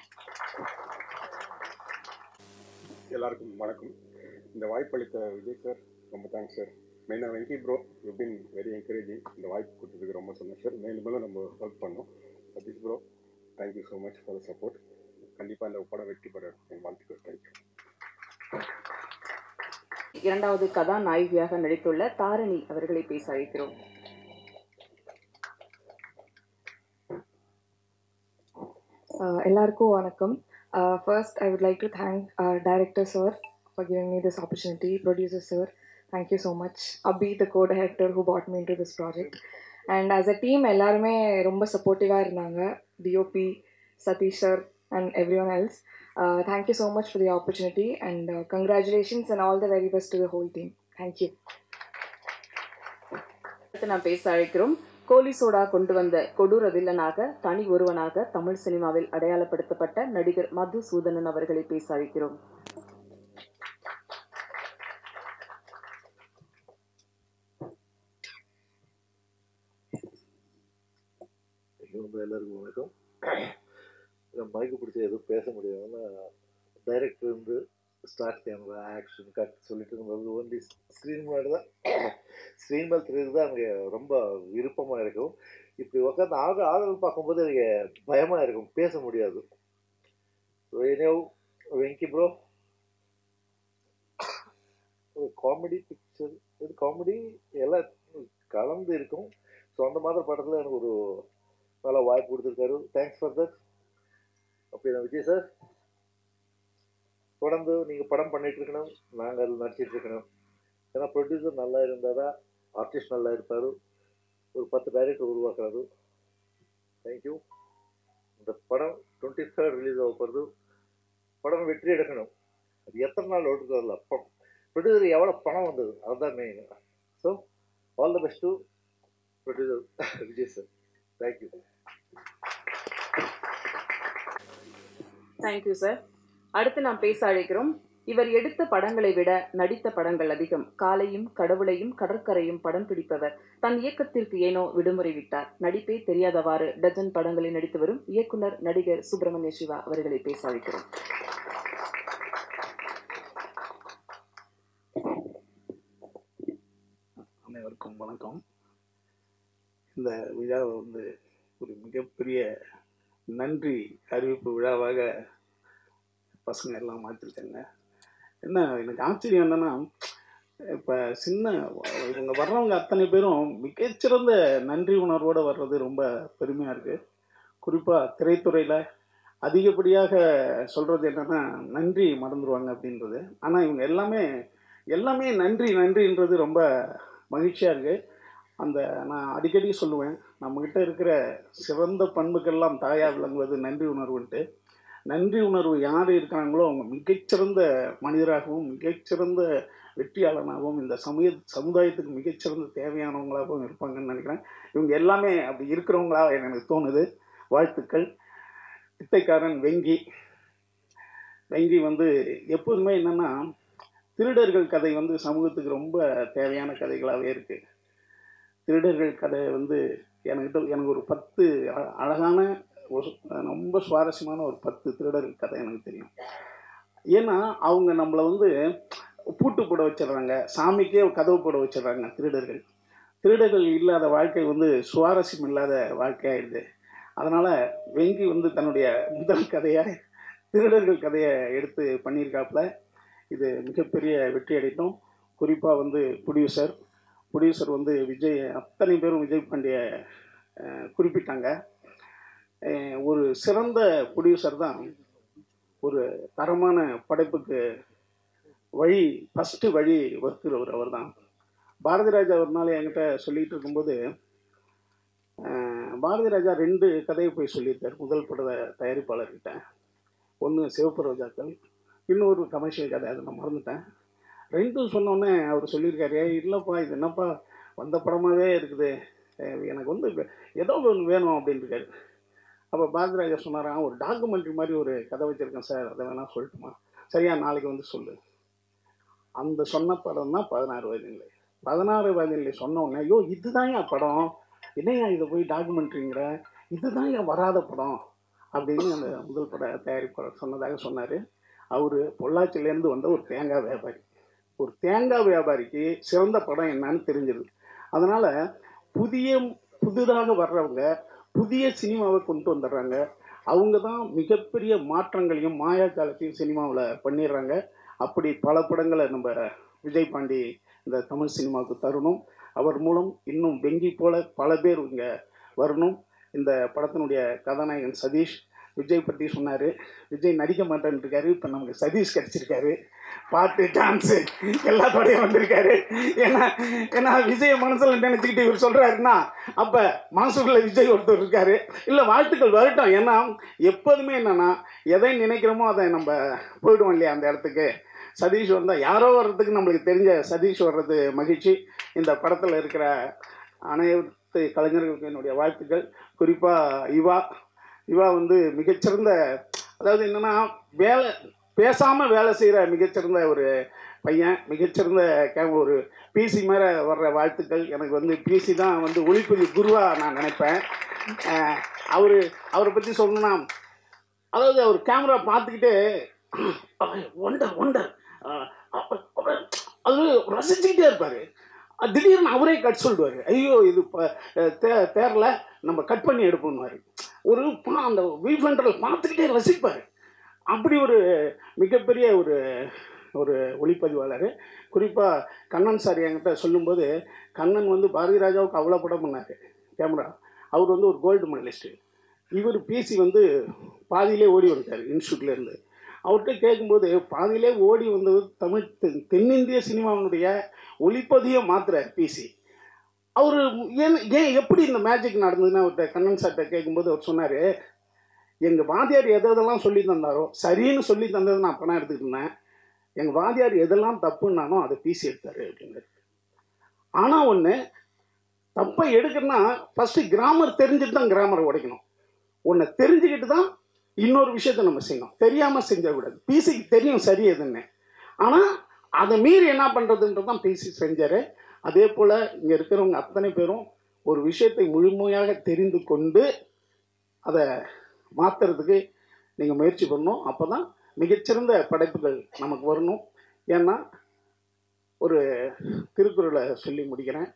எல்லாருக்கும் வணக்கம் இந்த வாய்ப்பளித்த விஜய் சார் ரொம்ப தேங்க்ஸ் சார் மெயினாக Venky bro you been very encouraging இந்த வாய்ப்பு கொடுத்ததுக்கு ரொம்ப சந்தோஷம் சார் மேலும் மேலும் நம்ம ஒர்க் பண்ணோம் Satish bro thank you so much for support கண்டிப்பாக இந்த படம் வெற்றி பெற என் வாழ்த்துக்கள் தேங்க்யூ இரண்டாவது கதாநாயகியாக நடித்துள்ள தாரணி அவர்களை பேச அழைக்கிறோம் Uh, எல்லாருக்கும் வணக்கம் first I would like to thank director sir for giving me this opportunity producer sir thank you so much Abi the co director who put me to this project and as a team எல்லாருமே ரொம்ப சப்போர்ட்டிவாக இருந்தாங்க DOP Satish sir and everyone else thank you so much for the opportunity and congratulations and all the very best to the whole team thank you அடுத்து நாம் பேச அழைக்கிறோம் கோலி soda கொண்டு வந்த கொடூர வில்லனாக தனி ஒருவனாக தமிழ் சினிமாவில் அடையாளப்படுத்தப்பட்ட நடிகர் மதுசூதனன் அவர்களை பேச அழைக்கிறோம் ரொம்ப எல்லாருக்கும் வணக்கம் நான் மைக்கு பிடிச்சி எதுவும் பேச முடியாமல் டைரக்டர் வந்து ஸ்டார்ட் கேமரா ஆக்ஷன் கட் சொல்லிட்டு நம்ம ஒன்லி ஸ்க்ரீன் முன்னாடி தான் ஸ்க்ரீன் மேல் தெரியுது தான் எனக்கு ரொம்ப விருப்பமாக இருக்கும் இப்படி உட்காந்து ஆக ஆதரவு பார்க்கும்போது எனக்கு பயமாக இருக்கும் பேச முடியாது ஸோ எனோ வெங்கி ப்ரோ ஒரு காமெடி பிக்சர் இது காமெடி எல்லாம் கலந்து இருக்கும் ஸோ அந்த மாதிரி படத்தில் எனக்கு ஒரு நல்ல வாய்ப்பு கொடுத்துருக்காரு தேங்க்ஸ் ஃபார் தட் அப்படின்னா விஜய் சார் தொடர்ந்து நீங்கள் படம் பண்ணிட்டு இருக்கணும் நாங்கள் அதில் நடிச்சிட்டு இருக்கணும் ஏன்னா ப்ரொடியூசர் நல்லா இருந்தால் தான் ஆர்டிஸ்ட் நல்லா இருப்பார் ஒரு பத்து டைரக்டர் உருவாக்குறது தேங்க்யூ இந்த படம் டுவெண்ட்டி தேர்ட் ரிலீஸ் ஆக போகிறது படம் வெற்றி எடுக்கணும் அது எத்தனை நாள் ஓட்டுக்கு வரல படம் ப்ரொடியூசர் எவ்வளோ பணம் வந்தது அதுதான் main so all the best to producer Vijay sir thank you thank you sir அடுத்து நாம் பேச அழைக்கிறோம் இவர் எடுத்த படங்களை விட நடித்த படங்கள் அதிகம் காலையும் கடவுளையும் கடற்கரையும் படம் பிடிப்பவர் தன் இயக்கத்திற்கு ஏனோ விடுமுறை விட்டார் நடிப்பே தெரியாதவாறு டஜன் படங்களில் நடித்து வரும் இயக்குனர் நடிகர் சுப்பிரமணிய சிவா அவர்களை பேச அழைக்கிறோம் அனைவருக்கும் வணக்கம் இந்த விழாவை வந்து ஒரு மிகப்பெரிய நன்றி அறிவிப்பு விழாவாக பசங்க எல்லாம் மாற்றிருக்காங்க என்ன எனக்கு ஆச்சரியம் என்னன்னா இப்போ சின்ன இவங்க வர்றவங்க அத்தனை பேரும் மிகச்சிறந்த நன்றி உணர்வோடு வர்றது ரொம்ப பெருமையாக இருக்குது குறிப்பாக திரைத்துறையில் அதிகப்படியாக சொல்கிறது என்னென்னா நன்றி மறந்துடுவாங்க அப்படின்றது ஆனால் இவங்க எல்லாமே எல்லாமே நன்றி நன்றின்றது ரொம்ப மகிழ்ச்சியாக இருக்குது அந்த நான் அடிக்கடி சொல்லுவேன் நம்மக்கிட்ட இருக்கிற சிறந்த பண்புக்கெல்லாம் தாயாக விளங்குவது நன்றி உணர்வுன்ட்டு நன்றி உணர்வு யார் இருக்கிறாங்களோ அவங்க மிகச்சிறந்த மனிதராகவும் மிகச்சிறந்த வெற்றியாளனாகவும் இந்த சமய சமுதாயத்துக்கு மிகச்சிறந்த தேவையானவங்களாகவும் இருப்பாங்கன்னு நினைக்கிறேன் இவங்க எல்லாமே அப்படி இருக்கிறவங்களா எனக்கு தோணுது வாழ்த்துக்கள் பித்தைக்காரன் வெங்கி வெங்கி வந்து எப்போதுமே என்னென்னா திருடர்கள் கதை வந்து சமூகத்துக்கு ரொம்ப தேவையான கதைகளாகவே இருக்குது திருடர்கள் கதை வந்து என்கிட்ட எனக்கு ஒரு பத்து அ- அழகான ஒரு ரொம்ப சுவாரஸ்யமான ஒரு பத்து திருடர்கள் கதை எனக்கு தெரியும் ஏன்னா அவங்க நம்மளை வந்து பூட்டு போட வச்சிடுறாங்க சாமிக்கே கதவு போட வச்சிடுறாங்க திருடர்கள் திருடர்கள் இல்லாத வாழ்க்கை வந்து சுவாரஸ்யம் இல்லாத வாழ்க்கையாயிடுது அதனால் வெங்கி வந்து தன்னுடைய முதல் கதையை திருடர்கள் கதையை எடுத்து பண்ணியிருக்காப்புல இது மிகப்பெரிய வெற்றி அடைத்தோம் குறிப்பாக வந்து ப்ரொடியூசர் ப்ரொடியூசர் வந்து விஜய் அத்தனை பேரும் விஜய் பாண்டிய அஹ், குறிப்பிட்டாங்க அஹ், ஒரு சிறந்த ப்ரொடியூசர் தான் ஒரு தரமான படைப்புக்கு வழி ஃபஸ்ட்டு வழி வகுக்கிறவர் அவர் தான் பாரதி ராஜா ஒரு நாள் என்கிட்ட சொல்லிகிட்டு இருக்கும்போது அஹ், பாரதி ராஜா ரெண்டு கதையை போய் சொல்லியிருக்கார் முதல் பட தயாரிப்பாளர்கிட்ட ஒன்று சிவப்பு ரோஜாக்கள் இன்னொரு கமர்ஷியல் கதை அதை நான் மறந்துட்டேன் ரெண்டும் சொன்னோன்னே அவர் சொல்லியிருக்காரு "ஏய், இல்லைப்பா இது என்னப்பா வந்த படமாகவே இருக்குது அஹ் எனக்கு வந்து வே- ஏதோ ஒன்று வேணும் அப்படின்னு இருக்காரு அப்போ பாரதிராஜா சொன்னாராம் ஒரு டாக்குமெண்ட்ரி மாதிரி ஒரு கதை வச்சுருக்கேன் சார் அதை வேணால் சொல்லட்டுமா சரியா நாளைக்கு வந்து சொல்லு அந்த சொன்ன படம் தான் பதினாறு வயதில்லை பதினாறு வயதில்லை சொன்ன உடனே ஐயோ இதுதான் என் படம் என்னையா இதை போய் டாக்குமெண்ட்ரிங்கிற இதுதான் என் வராத படம் அப்படின்னு அந்த முதல் பட தயாரிப்பாளர் சொன்னதாக சொன்னார் அவர் பொள்ளாச்சியிலேருந்து வந்த ஒரு தேங்காய் வியாபாரி ஒரு தேங்காய் வியாபாரிக்கு சிறந்த படம் என்னன்னு தெரிஞ்சது அதனால் புதிய புதிதாக வர்றவங்க புதிய சினிமாவை கொண்டு வந்துடுறாங்க அவங்க தான் மிகப்பெரிய மாற்றங்களையும் மாயாஜாலத்தையும் சினிமாவில் பண்ணிடுறாங்க அப்படி பல படங்களை நம்ம விஜய் பாண்டி இந்த தமிழ் சினிமாவுக்கு தரணும் அவர் மூலம் இன்னும் வெங்கி போல பல பேர் இங்கே வரணும் இந்த படத்தினுடைய கதாநாயகன் சதீஷ் விஜய் பற்றி சொன்னார் விஜய் நடிக்க மாட்டேன்னு இருக்காரு இப்போ நமக்கு சதீஷ் கிடச்சிருக்காரு பாட்டு டான்ஸு எல்லாத்தோடையும் வந்திருக்காரு ஏன்னா ஏன்னா விஜய் மனசில் நினச்சிக்கிட்டு இவர் சொல்கிறாருன்னா அப்போ மனசுக்குள்ள விஜய் ஒருத்தர் இருக்காரு இல்லை வாழ்த்துக்கள் வரட்டும் ஏன்னா எப்போதுமே என்னன்னா எதை நினைக்கிறோமோ அதை நம்ம போயிடுவோம் இல்லையா அந்த இடத்துக்கு சதீஷ் வந்தால் யாரோ வர்றதுக்கு நம்மளுக்கு தெரிஞ்ச சதீஷ் வர்றது மகிழ்ச்சி இந்த படத்தில் இருக்கிற அனைத்து கலைஞர்களுக்கு என்னுடைய வாழ்த்துக்கள் குறிப்பாக இவா இவா வந்து மிகச்சிறந்த அதாவது என்னென்னா வேலை பேசாமல் வேலை செய்கிற மிகச்சிறந்த ஒரு பையன் மிகச்சிறந்த கே ஒரு பிசி மேலே வர்ற வாழ்த்துக்கள் எனக்கு வந்து பிசி தான் வந்து ஒளிப்பதிவு குருவாக நான் நினைப்பேன் அவர் அவரை பற்றி சொல்லணும்னா அதாவது அவர் கேமரா பார்த்துக்கிட்டே ஒண்டர் ஒண்டர் அது ரசிச்சுக்கிட்டே இருப்பார் திடீர்னு அவரே கட் சொல்லிடுவார் ஐயோ இது இப்போ தே தேரில் நம்ம கட் பண்ணி எடுப்போம்னுவார் ஒரு பா- அந்த வீஃபண்டரில் பார்த்துக்கிட்டே ரசிப்பார் அப்படி ஒரு மிகப்பெரிய ஒரு ஒரு ஒளிப்பதிவாளர் குறிப்பாக கண்ணன் சார் என்கிட்ட சொல்லும்போது கண்ணன் வந்து பாரதி ராஜாவுக்கு அவ்வளோ படம் பண்ணார் கேமரா அவர் வந்து ஒரு கோல்டு மெடலிஸ்ட்டு இவர் பிசி வந்து பாதியிலே ஓடி வந்துட்டார் இன்ஸ்டியூட்லேருந்து அவர்கிட்ட கேட்கும்போது பாதியிலே ஓடி வந்தது தமிழ் தென்- தென்னிந்திய சினிமாவினுடைய ஒளிப்பதியை மாத்துறார் பிசி அவர் ஏன் ஏன் எப்படி இந்த மேஜிக் நடந்ததுன்னு அவர்கிட்ட கண்ணன் சார்கிட்ட கேட்கும்போது அவர் சொன்னார் எங்கள் வாத்தியார் எது எதெல்லாம் சொல்லி தந்தாரோ சரின்னு சொல்லி தந்தது நான் அப்போ எடுத்துக்கிட்டு இருந்தேன் எங்கள் வாத்தியார் எதெல்லாம் தப்புன்னானோ அதை பீசி எடுத்தாரு அப்படின்னு ஆனால் ஒன்று தப்பை எடுக்கணும்னா ஃபஸ்ட்டு கிராமர் தெரிஞ்சுட்டு தான் கிராமரை உடைக்கணும் ஒன்றை தெரிஞ்சுக்கிட்டு தான் இன்னொரு விஷயத்தை நம்ம செய்யணும் தெரியாமல் செஞ்சிடக்கூடாது பிசிக்கு தெரியும் சரி எதுன்னு ஆனால் அதை மீறி என்ன பண்ணுறதுன்றது தான் பிசி செஞ்சார் அதே போல் இங்கே இருக்கிறவங்க அத்தனை பேரும் ஒரு விஷயத்தை முழுமையாக தெரிந்து கொண்டு அதை மாற்றுறதுக்கு நீங்கள் முயற்சி பண்ணணும் அப்போ தான் மிகச்சிறந்த படைப்புகள் நமக்கு வரணும் ஏன்னா ஒரு திருக்குறளை சொல்லி முடிக்கிறேன்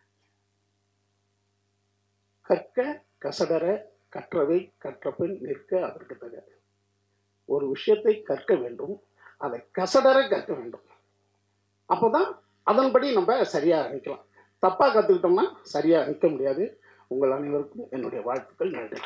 கற்க கசடர கற்றவை கற்றபின் நிற்க அதற்கு தக ஒரு விஷயத்தை கற்க வேண்டும் அதை கசடர கற்க வேண்டும் அப்போதான் அதன்படி நம்ம சரியாக நிற்கலாம் தப்பாக கற்றுக்கிட்டோம்னா சரியாக நிற்க முடியாது உங்கள் அனைவருக்கும் என்னுடைய வாழ்த்துக்கள் நன்றி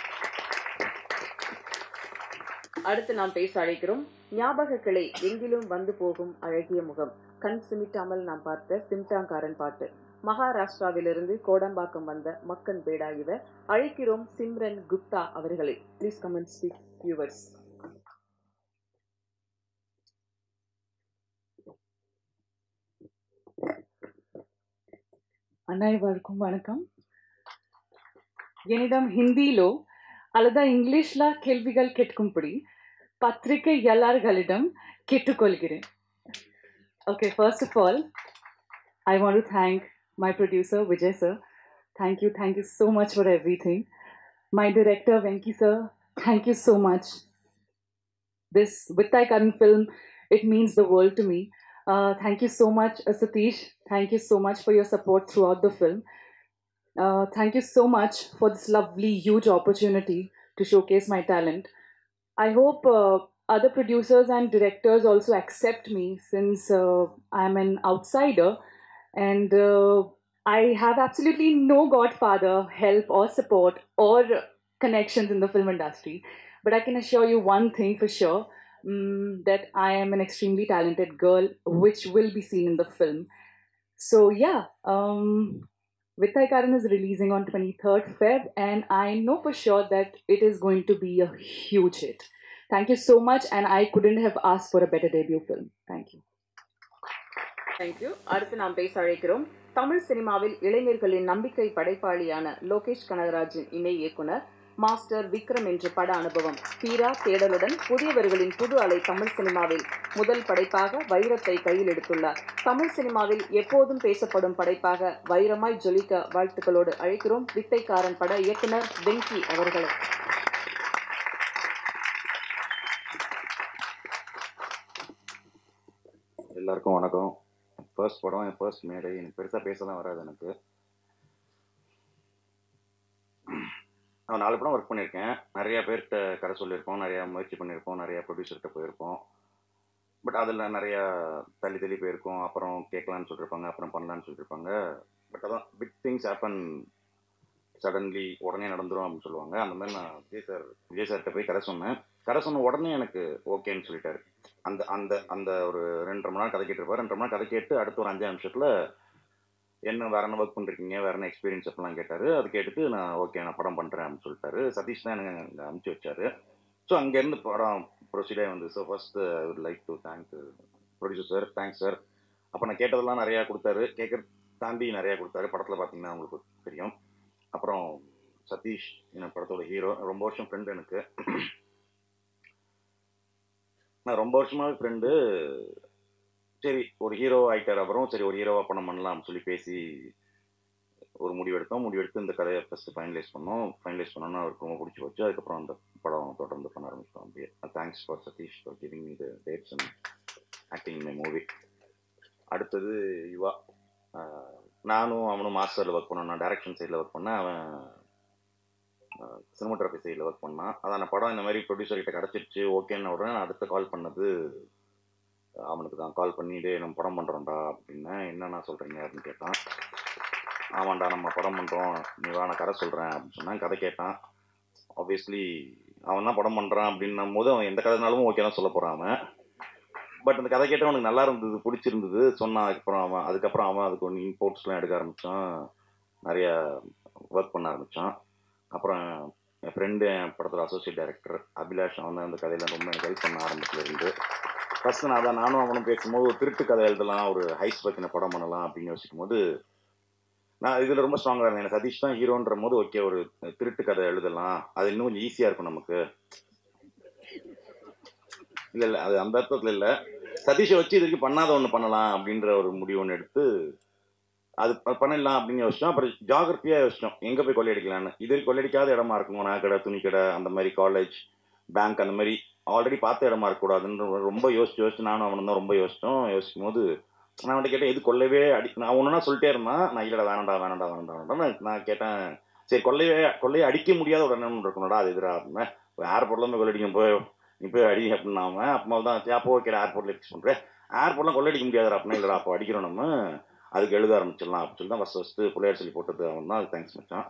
அடுத்து நாம் பேச அழைக்கிறோம் ஞாபக கிளை எங்கிலும் வந்து போகும் அழகிய முகம் கண் சிமிட்டாமல் நாம் பார்த்த சிம்டாங்காரன் பாட்டு மகாராஷ்டிராவிலிருந்து கோடம்பாக்கம் வந்த மக்கன் பேடா இவர் அழைக்கிறோம் சிம்ரன் குப்தா அவர்களை ப்ளீஸ் கமெண்ட் ஸ்பீக் வியூவர்ஸ் அனைவருக்கும் வணக்கம் என்னிடம் ஹிந்திலோ அல்லது இங்கிலீஷ்ல கேள்விகள் கேட்கும்படி பத்திரிகை எல்லார்களிடம் கேட்டுக்கொள்கிறேன் okay first of all I want to thank my producer Vijay sir. Thank you, thank you so much for everything. My director Venki sir, thank you so much. This Vittai Karan film, it means the world to me. Uh, thank you so much, uh, Satish. Thank you so much for your support throughout the film. Uh, thank you so much for this lovely, huge opportunity to showcase my talent. I hope uh, other producers and directors also accept me since uh, I'm an outsider and uh, I have absolutely no godfather, help, or support or connections in the film industry. But I can assure you one thing for sure mm, that I am an extremely talented girl, which will be seen in the film. So, yeah, um, Vittai Karan is releasing on 23rd Feb, and I know for sure that it is going to be a huge hit. Thank you so much, and I couldn't have asked for a better debut film. Thank you. Thank you அடுத்து நாம் பேச அழைக்கிறோம் தமிழ் சினிமாவில் இளைஞர்களின் நம்பிக்கை படைப்பாளியான லோகேஷ் கனகராஜின் இணை இயக்குனர் master Vikram என்ற பட அனுபவம் தீரா தேடலுடன் புதியவர்களின் புது அலை தமிழ் சினிமாவில் முதல் படைப்பாக வைரத்தை கையில் எடுத்துள்ளார் தமிழ் சினிமாவில் எப்போதும் பேசப்படும் படைப்பாக வைரமாய் ஜொலிக்க வாழ்த்துக்களோடு அழைக்கிறோம் வித்தைக்காரன் பட இயக்குனர் வெங்கி அவர்களை எல்லாருக்கும் வணக்கம் ஃபர்ஸ்ட் படம் என் ஃபர்ஸ்ட் மேடை எனக்கு பெருசாக பேசலாம் வராது எனக்கு நான் நாலு படம் ஒர்க் பண்ணியிருக்கேன் நிறைய பேர்கிட்ட கதை சொல்லியிருக்கோம் நிறையா முயற்சி பண்ணியிருக்கோம் நிறையா ப்ரொடியூசர்கிட்ட போயிருக்கோம் பட் அதில் நிறையா தள்ளி தள்ளி போயிருக்கோம் அப்புறம் கேட்கலான்னு சொல்லியிருப்பாங்க அப்புறம் பண்ணலான்னு சொல்லியிருப்பாங்க பட் அதான் பிக் திங்ஸ் ஹேப்பன் சடன்லி உடனே நடந்துரும் அப்படின்னு சொல்லுவாங்க அந்த மாதிரி நான் விஜய் சார் விஜய் சார்கிட்ட போய் கதை சொன்னேன் கதை சொன்ன உடனே எனக்கு ஓகேன்னு சொல்லிட்டாரு அந்த அந்த அந்த ஒரு ரெண்டரை மணி நேரம் கதை கேட்டிருப்பாரு ரெண்டரை மணி நேரம் கதை கேட்டு அடுத்த ஒரு அஞ்சு நிமிஷத்தில் என்ன வேற என்ன ஒர்க் பண்ணிருக்கீங்க வேற என்ன எக்ஸ்பீரியன்ஸ் அப்படிலாம் கேட்டார் அது கேட்டுட்டு நான் ஓகே நான் படம் பண்ணுறேன் அப்படின்னு சொல்லிட்டாரு சதீஷ் தான் எனக்கு அங்கே அனுப்பிச்சி வச்சாரு ஸோ அங்கேருந்து படம் ப்ரொசீடே வந்து so first I would like to thank producer sir thanks sir அப்போ நான் கேட்டதெல்லாம் நிறையா கொடுத்தாரு கேட்கறது தாண்டி நிறையா கொடுத்தாரு படத்தில் பார்த்தீங்கன்னா உங்களுக்கு தெரியும் அப்புறம் சதீஷ் என்ன படத்தோட ஹீரோ ரொம்ப வருஷம் ஃப்ரெண்டு எனக்கு நான் ரொம்ப வருஷமாவே ஃப்ரெண்டு சரி ஒரு ஹீரோ ஆயிட்டார் அப்புறம் சரி ஒரு ஹீரோவாக படம் பண்ணலாம்னு சொல்லி பேசி ஒரு முடிவெடுத்தோம் முடிவெடுத்து இந்த கதையை ஃபஸ்ட்டு ஃபைனலைஸ் பண்ணோம் ஃபைனலைஸ் பண்ணோன்னா அவருக்கு ரொம்ப பிடிச்சி போச்சு அதுக்கப்புறம் அந்த படம் தொடர்ந்து பண்ண ஆரம்பிச்சிட்டோம் அப்படியே thanks for Satish for giving me the dates and acting my movie அடுத்தது யுவா ஆஹ் நானும் அவனும் மாஸ்டரில் ஒர்க் பண்ணோம் நான் டைரக்ஷன் சைடில் ஒர்க் பண்ணேன் அவன் சினிமாட்டோகிராஃபி சைடில் ஒர்க் பண்ணான் அதான் படம் இந்த மாதிரி ப்ரொடியூசர் கிட்ட கிடச்சிருச்சு ஓகேன்னு உடனே நான் அடுத்து கால் பண்ணது அவனுக்கு தான் கால் பண்ணி டே நம்ம படம் பண்ணுறோம்டா அப்படின்னேன் என்னண்ணா சொல்கிறீங்க அப்படின்னு கேட்டான் ஆமாண்டா நம்ம படம் பண்ணுறோம் நீ வா நான் கதை சொல்கிறேன் அப்படின்னு சொன்னேன் கதை கேட்டான் ஆப்வியஸ்லி அவன் தான் படம் பண்ணுறான் அப்படின்னும் போது அவன் எந்த கதைனாலும் ஓகே தான் சொல்ல போகிறான் அவன் பட் அந்த கதை கேட்டு அவனுக்கு நல்லா இருந்தது பிடிச்சிருந்தது சொன்னான் அதுக்கப்புறம் அவன் அதுக்கப்புறம் அவன் அதுக்கு ஒன்று இம்போர்ட்ஸ்லாம் எடுக்க ஆரம்பித்தான் நிறைய ஒர்க் பண்ண ஆரம்பித்தோம் அப்புறம் என் ஃப்ரெண்டு என் படத்தோட அசோசியேட் டைரக்டர் அபிலாஷ் அவன் தான் அந்த கதையில் ரொம்ப எனக்கு ஹெல்ப் பண்ண ஆரம்பத்துல இருந்து ஃபஸ்ட்டு நான் தான் நானும் அவனும் பேசும்போது ஒரு திருட்டு கதை எழுதலாம் ஒரு ஹைஸ் பற்றின படம் பண்ணலாம் அப்படின்னு யோசிக்கும் போது நான் இதில் ரொம்ப ஸ்ட்ராங்காக இருந்தேன் எனக்கு சதீஷ் தான் ஹீரோன்ற போது ஓகே ஒரு திருட்டு கதை எழுதலாம் அது இன்னும் கொஞ்சம் ஈஸியாக இருக்கும் நமக்கு இல்லை இல்லை அது அந்த அர்த்தத்தில் இல்லை சதீஷை வச்சு இதுக்கு பண்ணாத ஒன்று பண்ணலாம் அப்படின்ற ஒரு முடிவு ஒன்று எடுத்து அது ப- பண்ணிடலாம் அப்படின்னு யோசிச்சோம் அப்புறம் ஜாகிரபியாக யோசிச்சோம் எங்கே போய் கொள்ளையடிக்கலான்னு இது கொள்ளையடிக்காத இடமா இருக்கும் நகைக்கடை துணிக்கடை அந்த மாதிரி காலேஜ் பேங்க் அந்த மாதிரி ஆல்ரெடி பார்த்த இடமா இருக்கக்கூடாதுன்னு ரொம்ப யோசிச்சு யோசிச்சு நானும் அவனும் தான் ரொம்ப யோசிச்சோம் யோசிக்கும் போது நான் அவன்கிட்ட கேட்டேன் எது கொள்ளவே அடி நான் ஒன்றுனா சொல்லிட்டே இருந்தான் நான் இல்லைடா வேணாண்டா வேணாண்டா வேணாண்டா வேணாண்டா நான் நான் கேட்டேன் சரி கொள்ளையே கொள்ளையை அடிக்க முடியாத ஒரு எண்ணம் இருக்கணும்டா அது எதிராக அப்படின்னா ஏர்போர்ட்ல இருந்து கொள்ளடிக்கும் போய் நீ போய் அடி அப்படின்னாம அப்போ தான் சரி அப்போ ஓகே ஏர்போர்ட்ல ஃபிக்ஸ் பண்ணுறேன் ஏர்போர்ட்லாம் கொள்ளடிக்க முடியாதுடா அப்படின்னா இல்லைடா அப்போ அடிக்கிறோம் நம்ம அதுக்கு எழுத ஆரம்பிச்சிடலாம் அப்படின்னு சொல்லி தான் ஃபஸ்ட் ஃபஸ்ட்டு பிள்ளையார் சொல்லி போட்டது அவன் தான் அது தேங்க்ஸ் மச்சான்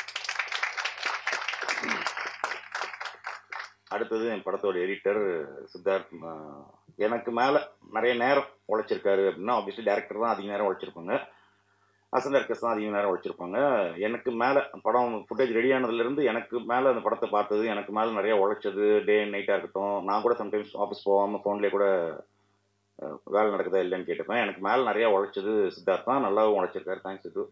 அடுத்தது என் படத்தோட எடிட்டர் சித்தார்த் ஆஹ், எனக்கு மேலே நிறைய நேரம் உழைச்சிருக்காரு அப்படின்னா ஆப்வியஸ்லி டேரக்டர் தான் அதிக நேரம் உழைச்சிருப்பாங்க அசன் டேரக்டர்ஸ் தான் அதிக நேரம் உழைச்சிருப்பாங்க எனக்கு மேலே படம் ஃபுட்டேஜ் ரெடி ஆனதுலேருந்து எனக்கு மேலே அந்த படத்தை பார்த்தது எனக்கு மேலே நிறைய உழைச்சது டே அண்ட் நைட்டாக இருக்கட்டும் நான் கூட சம்டைம்ஸ் ஆஃபீஸ் போகாமல் ஃபோன்லேயே கூட அஹ், வேலை நடக்குதா இல்லைன்னு கேட்டுப்பேன் எனக்கு மேலே நிறைய உழைச்சது சித்தார்த் தான் நல்லாவும் உழைச்சிருக்காரு தேங்க்ஸ் இது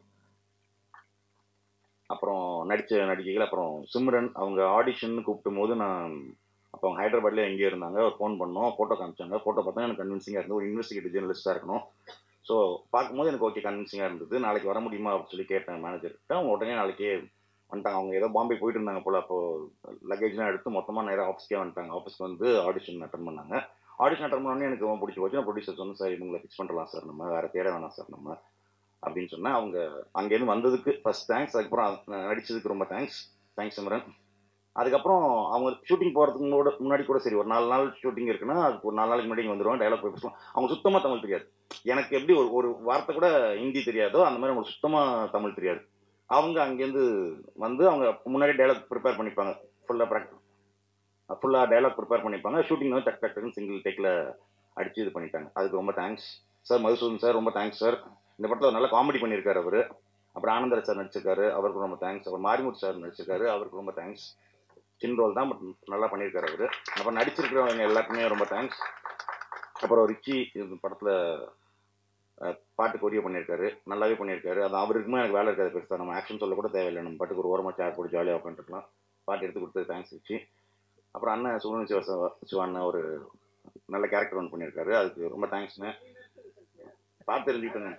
அப்புறம் நடித்த நடிகைகள் அப்புறம் சிம்ரன் அவங்க ஆடிஷன் கூப்பிட்டும் போது நான் அப்போ அவங்க ஹைதராபாத்ல எங்கேயோ இருந்தாங்க ஒரு ஃபோன் பண்ணோம் ஃபோட்டோ காமிச்சாங்க ஃபோட்டோ பார்த்தா எனக்கு கன்வின்சிங்காக இருந்தது ஒரு இன்வெஸ்டிகேட்டிவ் ஜேர்னலிஸ்ட்டாக இருக்கணும் ஸோ பார்க்கும்போது எனக்கு ஓகே கன்வின்சிங்காக இருந்தது நாளைக்கு வர முடியுமா அப்படின்னு சொல்லி கேட்டேன் மேனேஜர்கிட்ட அவங்க உடனே நாளைக்கே வந்துட்டாங்க அவங்க ஏதோ பாம்பே போயிட்டு இருந்தாங்க போல் அப்போ லக்கேஜ்லாம் எடுத்து மொத்தமாக நேராக ஆஃபீஸ்க்கே வந்துட்டாங்க ஆஃபீஸ்க்கு வந்து ஆடிஷன் அட்டன் பண்ணாங்க ஆடிஷன் அட்டன் பண்ணோடனே எனக்கு ரொம்ப பிடிச்சி போச்சு நான் ப்ரொடியூசர் சொன்னேன் சார் இவங்களை ஃபிக்ஸ் பண்ணலாம் சார் நம்ம வேறு தேட வேணாம் சார் நம்ம அப்படின்னு சொன்னேன் அவங்க அங்கேருந்து வந்ததுக்கு ஃபர்ஸ்ட் தேங்க்ஸ் அதுக்கப்புறம் அது- நடிச்சதுக்கு ரொம்ப தேங்க்ஸ் தேங்க்ஸ் சிம்ரன் அதுக்கப்புறம் அவங்க ஷூட்டிங் போகிறதுக்கு முன்னாடி முன்னாடி கூட சரி ஒரு நாலு நாள் ஷூட்டிங் இருக்குன்னா அதுக்கு ஒரு நாலு நாளைக்கு முன்னாடி இங்க வந்துருவோம் டைலாக் போய் பேசலாம் அவங்க சுத்தமாக தமிழ் தெரியாது எனக்கு எப்படி ஒரு ஒரு வார்த்தை கூட ஹிந்தி தெரியாதோ அந்த மாதிரி அவங்களுக்கு சுத்தமாக தமிழ் தெரியாது அவங்க அங்கேருந்து வந்து அவங்க முன்னாடி டைலாக் ப்ரிப்பேர் பண்ணிப்பாங்க ஃபுல்லாக ப்ராக்டிஸ் ஃபுல்லாக டைலாக் ப்ரிப்பேர் பண்ணிப்பாங்க ஷூட்டிங் வந்து டக் டக் டக்குன்னு சிங்கிள் டேக்கில் அடிச்சு இது பண்ணிட்டாங்க அதுக்கு ரொம்ப தேங்க்ஸ் சார் மதுசூதன் சார் ரொம்ப தேங்க்ஸ் சார் இந்த படத்தில் ஒரு நல்ல காமெடி பண்ணியிருக்காரு அவர் அப்புறம் ஆனந்தர் சார் நடிச்சிருக்காரு அவருக்கு ரொம்ப தேங்க்ஸ் அப்புறம் மாரிமுத்து சார் நடிச்சிருக்காரு அவருக்கு ரொம்ப தேங்க்ஸ் சின் ரோல் தான் பட் நல்லா பண்ணியிருக்காரு அவர் அப்புறம் நடிச்சிருக்கிறவங்க எல்லாருக்குமே ரொம்ப தேங்க்ஸ் அப்புறம் ரிச்சி இந்த படத்தில் பாட்டு கொரிய பண்ணியிருக்காரு நல்லாவே பண்ணியிருக்காரு அது அவருக்குமே எனக்கு வேலை இருக்காது பெருசாக நம்ம ஆக்ஷன் சொல்ல கூட தேவையில்லை நம்ம பாட்டுக்கு ஒரு ஓரமாக சேர் போட்டு ஜாலியாக உட்காந்துருக்கலாம் பாட்டு எடுத்து கொடுத்தது தேங்க்ஸ் ரிச்சி அப்புறம் அண்ணன் சுகுணன் சிவ சிவா அண்ணன் ஒரு நல்ல கேரக்டர் ஒன்று பண்ணியிருக்காரு அதுக்கு ரொம்ப தேங்க்ஸ்ண்ணே பார்த்து தெரிஞ்சுக்கிட்டேங்க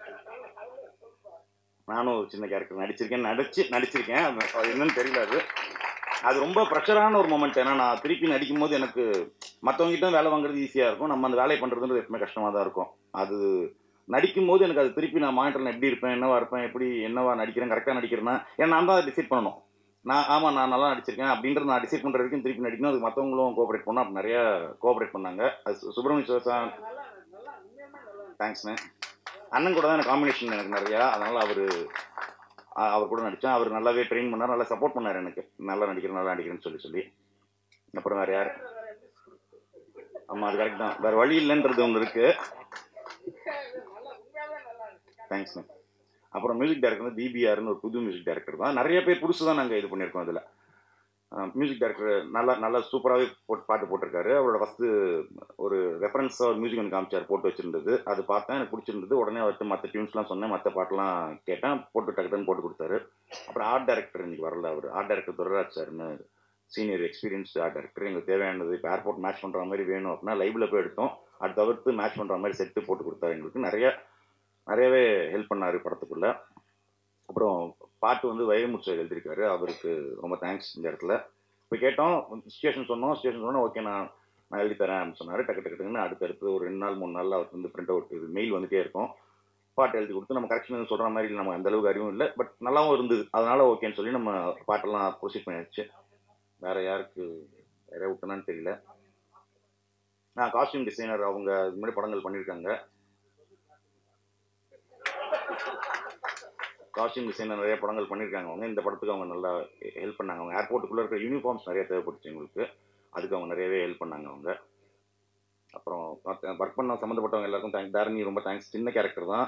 நானும் ஒரு சின்ன கேரக்டர் நடிச்சிருக்கேன் நடிச்சு நடிச்சிருக்கேன் அது அது என்னன்னு தெரியல அது அது ரொம்ப ப்ரெஷரான ஒரு மூமெண்ட் ஏன்னா நான் திருப்பி நடிக்கும் போது எனக்கு மற்றவங்ககிட்ட வேலை வாங்குறது ஈஸியாக இருக்கும் நம்ம அந்த வேலையை பண்ணுறதுன்றது எப்பவுமே கஷ்டமாக தான் இருக்கும் அது நடிக்கும் போது எனக்கு அது திருப்பி நான் மானிட்டரில் எப்படி இருப்பேன் என்னவா இருப்பேன் எப்படி என்னவா நடிக்கிறேன் கரெக்டாக நடிக்கிறேன்னா ஏன்னா நான் தான் அதை டிசைட் பண்ணணும் நான் ஆமாம் நான் நல்லா நடிச்சிருக்கேன் அப்படின்றது நான் டிசைட் பண்ணுற வரைக்கும் திருப்பி நடிக்கணும் அதுக்கு மற்றவங்களும் கோஆப்ரேட் பண்ணோம் அப்படி நிறைய கோஆப்ரேட் பண்ணாங்க அது சு- சுப்பிரமணிய சிவசா தேங்க்ஸ்ண்ணே அண்ணன் கூட தான் எனக்கு காம்பினேஷன் எனக்கு நிறையா அதனால் அவர் அவர் கூட நடித்தேன் அவர் நல்லாவே ட்ரெயின் பண்ணார் நல்லா சப்போர்ட் பண்ணார் எனக்கு நல்லா நடிக்கிறேன் நல்லா நடிக்கிறேன்னு சொல்லி சொல்லி அப்புறம் வேறு யார் ஆமாம் அது கரெக்ட் தான் வேறு வழி இல்லைன்றது ஒன்று இருக்குது தேங்க்ஸ்ண்ணே அப்புறம் மியூசிக் டைரக்டர் வந்து பிபிஆர்னு ஒரு புது மியூசிக் டைரக்டர் தான் நிறைய பேர் புதுசு தான் நாங்கள் இது பண்ணியிருக்கோம் அதில் மியூசிக் டைரக்டர் நல்லா நல்லா சூப்பராகவே போட்டு பாட்டு போட்டிருக்காரு அவரோட ஃபஸ்ட்டு ஒரு ரெஃபரன்ஸாக ஒரு மியூசிக் ஒன்று காமிச்சார் போட்டு வச்சிருந்தது அது பார்த்தேன் எனக்கு பிடிச்சிருந்தது உடனே அவர்கிட்ட மற்ற டியூன்ஸ்லாம் சொன்னேன் மற்ற பாட்டெலாம் கேட்டேன் போட்டு டக்குன்னு போட்டு கொடுத்தாரு அப்புறம் ஆர்ட் டைரக்டர் இன்னைக்கு வரல அவர் ஆர்ட் டைரக்டர் துரராஜ் சார்னு சீனியர் எக்ஸ்பீரியன்ஸ்டு ஆர்ட் டைரக்டர் எங்களுக்கு தேவையானது இப்போ ஏர்போர்ட் மேட்ச் பண்ணுற மாதிரி வேணும் அப்படின்னா லைவில் போய் எடுத்தோம் அது தவிர்த்து மேட்ச் பண்ணுற மாதிரி செட்டு போட்டு கொடுத்தாரு எங்களுக்கு நிறைய நிறையவே ஹெல்ப் பண்ணார் படத்துக்குள்ள அப்புறம் பாட்டு வந்து வைரமுத்து சார் எழுதியிருக்காரு அவருக்கு ரொம்ப தேங்க்ஸ் இந்த இடத்துல இப்போ கேட்டோம் சுச்சுவேஷன் சொன்னோம் சுச்சுவேஷன் சொன்னோம் ஓகே நான் நான் எழுதி தரேன் அப்படின்னு சொன்னார் டக்கு டக்கு டக்குன்னு அடுத்தடுத்து ஒரு ரெண்டு நாள் மூணு நாளில் அவருக்கு வந்து பிரிண்ட் அவுட் இது மெயில் வந்துட்டே இருக்கும் பாட்டு எழுதி கொடுத்து நம்ம கரெக்ஷன் சொல்கிற மாதிரி நம்ம அந்த அளவுக்கு அறிவும் இல்லை பட் நல்லாவும் இருந்தது அதனால ஓகேன்னு சொல்லி நம்ம பாட்டெல்லாம் ப்ரொசீட் பண்ணியாச்சு வேற யாருக்கு வேற விட்டனான்னு தெரியல நான் காஸ்டியூம் டிசைனர் அவங்க இது மாதிரி படங்கள் பண்ணியிருக்காங்க காஸ்டியூம் டிசைனர் நிறைய படங்கள் பண்ணியிருக்காங்க அவங்க இந்த படத்துக்கு அவங்க நல்லா ஹெல்ப் பண்ணாங்க அவங்க ஏர்போர்ட்டுக்குள்ளே இருக்கிற யூனிஃபார்ம்ஸ் நிறைய தேவைப்பட்டுச்சு எங்களுக்கு அதுக்கு அவங்க நிறையவே ஹெல்ப் பண்ணாங்க அவங்க அப்புறம் ஒர்க் பண்ண சம்மந்தப்பட்டவங்க எல்லாருக்கும் தேங்க் தாரணி ரொம்ப தேங்க்ஸ் சின்ன கேரக்டர் தான்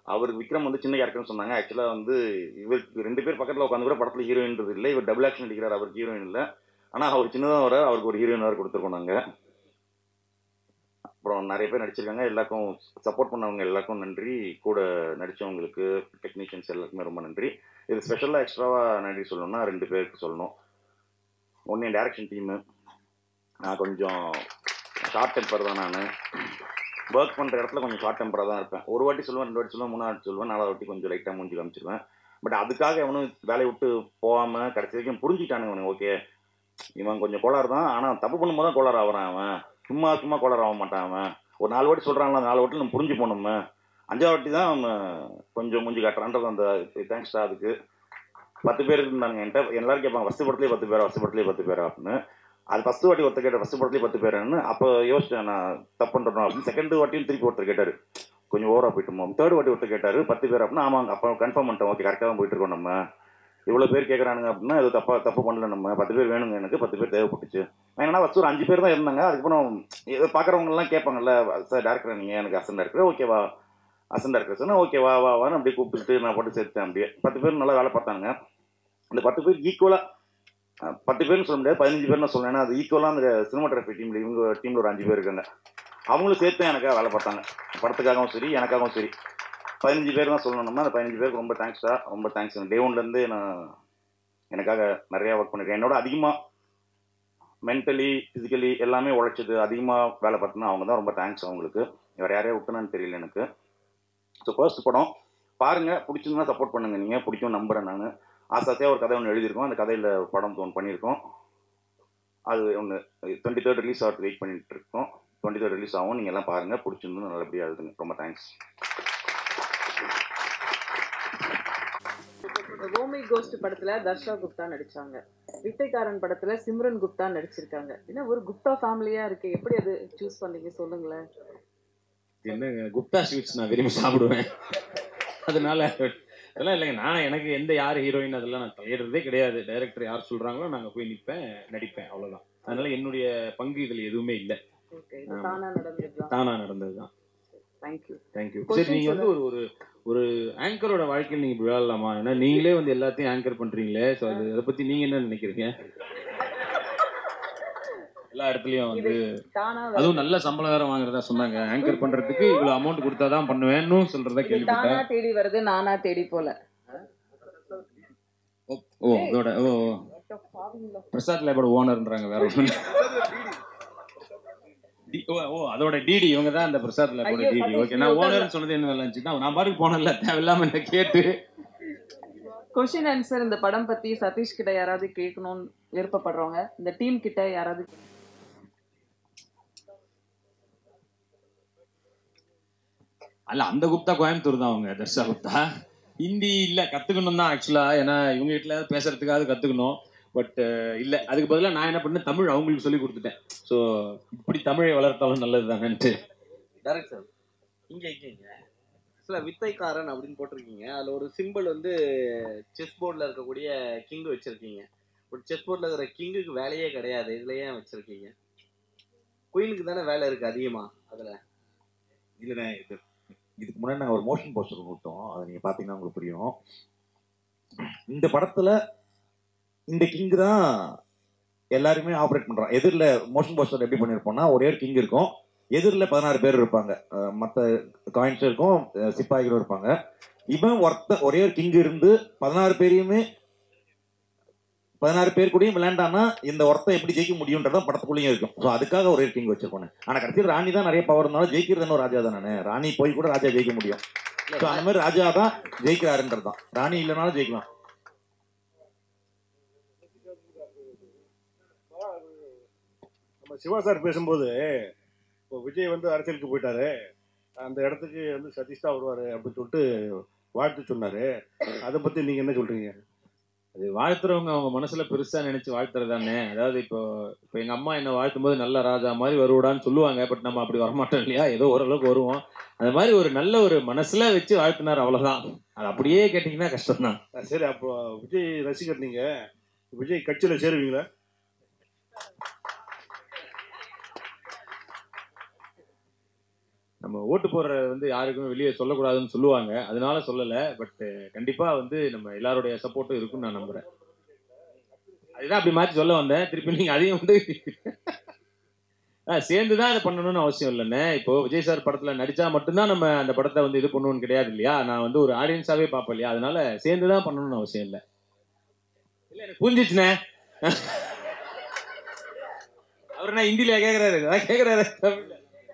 அவருக்கு விக்ரம் வந்து சின்ன கேரக்டர்னு சொன்னாங்க ஆக்சுவலாக வந்து இவருக்கு ரெண்டு பேர் பக்கத்தில் உட்காந்து கூட படத்தில் ஹீரோயின்றது இல்லை இவர் டபுள் ஆக்ஷன் அடிக்கிறார் அவருக்கு ஹீரோயின் இல்லை ஆனால் அவர் சின்னதாக வர அவருக்கு ஒரு ஹீரோயின் வேறு கொடுத்துருக்கோம் நாங்கள் அப்புறம் நிறைய பேர் நடிச்சிருக்காங்க எல்லாருக்கும் சப்போர்ட் பண்ணவங்க எல்லாருக்கும் நன்றி கூட நடித்தவங்களுக்கு டெக்னீஷியன்ஸ் எல்லாருக்குமே ரொம்ப நன்றி இது ஸ்பெஷலாக எக்ஸ்ட்ராவாக நன்றி சொல்லணும்னா ரெண்டு பேருக்கு சொல்லணும் ஒன்று என் டேரக்ஷன் டீமு நான் கொஞ்சம் ஷார்ட் டெம்பர் தான் நான் ஒர்க் பண்ணுற இடத்துல கொஞ்சம் ஷார்ட் டெம்பராக தான் இருப்பேன் ஒரு வாட்டி சொல்லுவேன் ரெண்டு வாட்டி சொல்லுவேன் மூணாவது வாட்டி சொல்லுவேன் நாலாவது வாட்டி கொஞ்சம் லைட்டாக மூஞ்சி காமிச்சிருவேன் பட் அதுக்காக எவனும் வேலையை விட்டு போகாமல் கடைசி வரைக்கும் புரிஞ்சுட்டானுங்க அவனுக்கு ஓகே இவன் கொஞ்சம் கோளாறு தான் ஆனால் தப்பு பண்ணும்போது தான் கோளாறு ஆகிறான் அவன் சும்மா சும்மா கோளாறு ஆக மாட்டான் அவன் ஒரு நாலு வாட்டி சொல்கிறாங்களா நாலு வாட்டி நம்ம புரிஞ்சு போனோம் அஞ்சாவது வாட்டி தான் அவன் கொஞ்சம் மூஞ்சி காட்டுறான்றது அந்த தேங்க்ஸ்டா அதுக்கு பத்து பேர் இருந்தாங்க என்கிட்ட எல்லாரும் கேட்பாங்க ஃபஸ்ட்டு படத்துலேயே பத்து பேரா ஃபஸ்ட்டு படத்துலேயே பத்து பேரா அப்படின்னு அது ஃபஸ்ட்டு வாட்டி ஒருத்தர் கேட்டார் ஃபஸ்ட்டு படத்துலேயே பத்து பேருன்னு அப்போ யோசிச்சேன் நான் தப்பு பண்ணுறோம் அப்படின்னு செகண்ட் வாட்டியும் திருப்பி ஒருத்தர் கேட்டார் கொஞ்சம் ஓவராக போயிட்டோமோ தேர்ட் வாட்டி ஒருத்தர் கேட்டார் பத்து பேர் அப்படின்னா ஆமாங்க அப்போ கன்ஃபார்ம் பண்ணிட்டோம் ஓகே கரெக்டாக தான் போயிட்டு இருக்கோம் நம்ம இவ்வளோ பேர் கேட்குறானுங்க அப்படின்னா இது தப்பா தப்பு பண்ணல நம்ம பத்து பேர் வேணுங்க எனக்கு பத்து பேர் தேவைப்பட்டுச்சு ஏன்னா ஃபஸ்ட் ஒரு அஞ்சு பேர் தான் இருந்தாங்க அதுக்கப்புறம் இதை பார்க்குறவங்கலாம் கேட்பாங்கல்ல சார் டேரக்டர் நீங்கள் எனக்கு அசன் டேரக்டர் ஓகேவா அசன் டேரக்டர் சொன்னால் ஓகே வா வா வான்னு அப்படியே கூப்பிட்டுட்டு நான் போட்டு சேர்த்தேன் அப்படியே பத்து பேர் நல்லா வேலை பார்த்தாங்க அந்த பத்து பேர் ஈக்குவலாக பத்து பேர்னு சொல்ல முடியாது பதினஞ்சு பேர் நான் சொல்லேன் ஏன்னா அது ஈக்குவலாக அந்த சினிமாட்டோகிராஃபி டீமில் இவங்க டீமில் ஒரு அஞ்சு பேர் இருக்காங்க அவங்களும் சேர்த்து எனக்காக வேலை பார்த்தாங்க படத்துக்காகவும் சரி எனக்காகவும் சரி பதினஞ்சு பேர் தான் சொல்லணும்னா அந்த பதினஞ்சு பேருக்கு ரொம்ப தேங்க்ஸ்டா ரொம்ப தேங்க்ஸ் டே ஒன்லேருந்து நான் எனக்காக நிறையா ஒர்க் பண்ணியிருக்கேன் என்னோட அதிகமாக மென்டலி ஃபிசிக்கலி எல்லாமே உழைச்சது அதிகமாக வேலை பார்த்தோன்னா அவங்க தான் ரொம்ப தேங்க்ஸ் அவங்களுக்கு வேறு யாரையா விட்டுனான்னு தெரியல எனக்கு ஸோ ஃபர்ஸ்ட் படம் பாருங்கள் பிடிச்சிருந்தா சப்போர்ட் பண்ணுங்கள் நீங்கள் பிடிக்கும் நம்புகிறேன் நான் ஆசாசியாக ஒரு கதை ஒன்று எழுதியிருக்கோம் அந்த கதையில் படம் ஒன்று பண்ணியிருக்கோம் அது ஒன்று டுவெண்ட்டி தேர்ட் ரிலீஸ் ஆகிறது வெயிட் பண்ணிட்டு இருக்கோம் டுவெண்ட்டி தேர்ட் ரிலீஸ் ஆகும் நீங்கள் எல்லாம் பாருங்கள் பிடிச்சிருந்து நல்லபடியாக எழுதுங்க ரொம்ப தேங்க்ஸ் ரோமி கோஸ்ட் படத்துல தர்ஷா குப்தா நடிச்சாங்க வித்தைக்காரன் படத்துல சிம்ரன் குப்தா நடிச்சிருக்காங்க என்ன ஒரு குப்தா ஃபேமிலியா இருக்கு எப்படி அது சூஸ் பண்ணீங்க சொல்லுங்களேன் என்னங்க குப்தா ஸ்வீட்ஸ் நான் விரும்பி சாப்பிடுவேன் அதனால அதெல்லாம் இல்லைங்க நான் எனக்கு எந்த யார் ஹீரோயின் அதெல்லாம் நான் தலையிடுறதே கிடையாது டைரக்டர் யார் சொல்றாங்களோ நாங்கள் போய் நிற்பேன் நடிப்பேன் அவ்வளோதான் அதனால என்னுடைய பங்கு இதில் எதுவுமே இல்லை ஓகே இது தானா நடந்ததுதான் தானா நடந்தது தான் தேங்க்யூ தேங்க்யூ Questions சரி நீங்க வந்து ஒரு ஒரு ஒரு ஆங்கரோட வாழ்க்கையில் நீங்க இப்படி விளையாடலாமா ஏன்னா நீங்களே வந்து எல்லாத்தையும் ஆங்கர் பண்றீங்களே ஸோ அது அதை பத்தி நீங்க என்ன நினைக்கிறீங்க எல்லா இடத்துலயும் வந்து தானா அதுவும் நல்ல சம்பளம் வேற வாங்குறதா சொன்னாங்க ஆங்கர் பண்றதுக்கு இவ்வளவு அமௌண்ட் கொடுத்தாதான் பண்ணுவேன்னு சொல்றதா இது தானா கேள்விப்பட்டேன் தேடி வருது நானா தேடி போல ஓ அதோட ஓ ஓ. பிரசாத் லேபோட ஓனர்ன்றாங்க வேற ஒண்ணு இல்ல. டி- ஓ ஓ அதோட டிடி இவங்க தான் அந்த பிரசாத் லேபோட ஐயோ, டிடி சதீஷ், ஓகே நான் நீ உட்கார்ல. ஓனர்னு சொன்னது என்ன நல்லா இருந்துச்சு நான் பாட்டுக்கு போனேன்ல தேவையில்லாம என்ன கேட்டு கொஸ்டின் ஆன்சர் இந்த படம் பத்தி சதீஷ் கிட்ட யாராவது கேட்கணும்னு விருப்பப்படுறவங்க இந்த டீம் கிட்ட யாராவது அல்ல அந்த குப்தா கோயம்புத்தூர் தான் அவங்க தர்ஷா குப்தா ஹிந்தி இல்ல கத்துக்கணும் தான் ஆக்சுவலா ஏன்னா இவங்க வீட்டுல பேசுறதுக்காவது கத்துக்கணும் பட் இல்ல அதுக்கு பதிலா நான் என்ன பண்ணேன் தமிழ் அவங்களுக்கு சொல்லி கொடுத்துட்டேன் ஸோ இப்படி தமிழை வளர்த்தாலும் நல்லது தானேன்ட்டு டேரக்டர் இங்க இங்க இங்க ஆக்சுவலாக வித்தைக்காரன் அப்படின்னு போட்டிருக்கீங்க அதில் ஒரு சிம்பிள் வந்து செஸ் போர்டில் இருக்கக்கூடிய கிங் வச்சிருக்கீங்க ஒரு செஸ் போர்டில் இருக்கிற கிங்குக்கு வேலையே கிடையாது இதுல ஏன் வச்சிருக்கீங்க குயினுக்கு தானே வேலை இருக்கு அதிகமா அதுல இல்லைண்ணே இது இதுக்கு முன்னாடி நாங்கள் ஒரு மோஷன் போஸ்டர் விட்டோம் அதை நீங்கள் பார்த்தீங்கன்னா உங்களுக்கு புரியும் இந்த படத்தில் இந்த கிங் தான் எல்லாருமே ஆப்ரேட் பண்ணுறான் எதிரில் மோஷன் போஸ்டர் எப்படி பண்ணியிருப்போம்னா ஒரே ஒரு கிங் இருக்கும் எதிரில் பதினாறு பேர் இருப்பாங்க மற்ற காயின்ஸ் இருக்கும் அஹ் சிப்பாய்களும் இருப்பாங்க இவன் ஒருத்த ஒரே ஒரு கிங் இருந்து பதினாறு பேரையுமே பதினாறு பேர் கூடயும் விளையாண்டானா இந்த ஒருத்தன் எப்படி ஜெயிக்க முடியுன்றதான் படத்துக்குள்ளேயும் இருக்கும் ஸோ அதுக்காக ஒரே கிங் வச்சிருக்கோம் ஆனா கடைசியில் ராணி தான் நிறைய பவர் இருந்தாலும் ஜெயிக்கிறது ஒரு ராஜா தானே ராணி போய் கூட ராஜா ஜெயிக்க முடியும் ஸோ அந்த மாதிரி ராஜா தான் ஜெயிக்கிறாருன்றது தான் ராணி இல்லைனாலும் ஜெயிக்கலாம் நம்ம சிவா சார் பேசும்போது இப்போ விஜய் வந்து அரசியலுக்கு போயிட்டாரு அந்த இடத்துக்கு வந்து சதீஷ் தான் வருவார் அப்படின்னு சொல்லிட்டு வாழ்த்து சொன்னார் அதை பற்றி நீங்கள் என்ன சொல்கிறீங்க அது வாழ்த்துறவங்க அவங்க மனசுல பெருசா நினைச்சு வாழ்த்துறது தானே அதாவது இப்போ இப்போ எங்க அம்மா என்ன வாழ்த்தும் போது நல்ல ராஜா மாதிரி வருவாடான்னு சொல்லுவாங்க பட் நம்ம அப்படி வரமாட்டோம் இல்லையா ஏதோ ஓரளவுக்கு வருவோம் அந்த மாதிரி ஒரு நல்ல ஒரு மனசுல வச்சு வாழ்த்தினார் அவ்வளவுதான் அது அப்படியே கேட்டீங்கன்னா கஷ்டம் தான் சரி அப்போ விஜய் ரசிகர் நீங்கள் விஜய் கட்சியில் சேருவீங்களா நம்ம ஓட்டு போடுறது வந்து யாருக்குமே வெளியே சொல்லக்கூடாதுன்னு சொல்லுவாங்க அதனால சொல்லலை பட் கண்டிப்பாக வந்து நம்ம எல்லாருடைய சப்போர்ட்டும் இருக்குன்னு நான் நம்புகிறேன் அதுதான் அப்படி மாற்றி சொல்ல வந்தேன் திருப்பி நீங்கள் அதையும் வந்து ஆ சேர்ந்து தான் அதை பண்ணணும்னு அவசியம் இல்லைண்ணே இப்போ விஜய் சார் படத்தில் நடித்தா மட்டும்தான் நம்ம அந்த படத்தை வந்து இது பண்ணணும்னு கிடையாது இல்லையா நான் வந்து ஒரு ஆடியன்ஸாகவே பார்ப்பேன் இல்லையா அதனால சேர்ந்து தான் பண்ணணும்னு அவசியம் இல்லை இல்லை எனக்கு புரிஞ்சிச்சுண்ணே அவர் என்ன ஹிந்தியில கேட்குறாரு அதான் கேட்குறாரு தமிழ்ல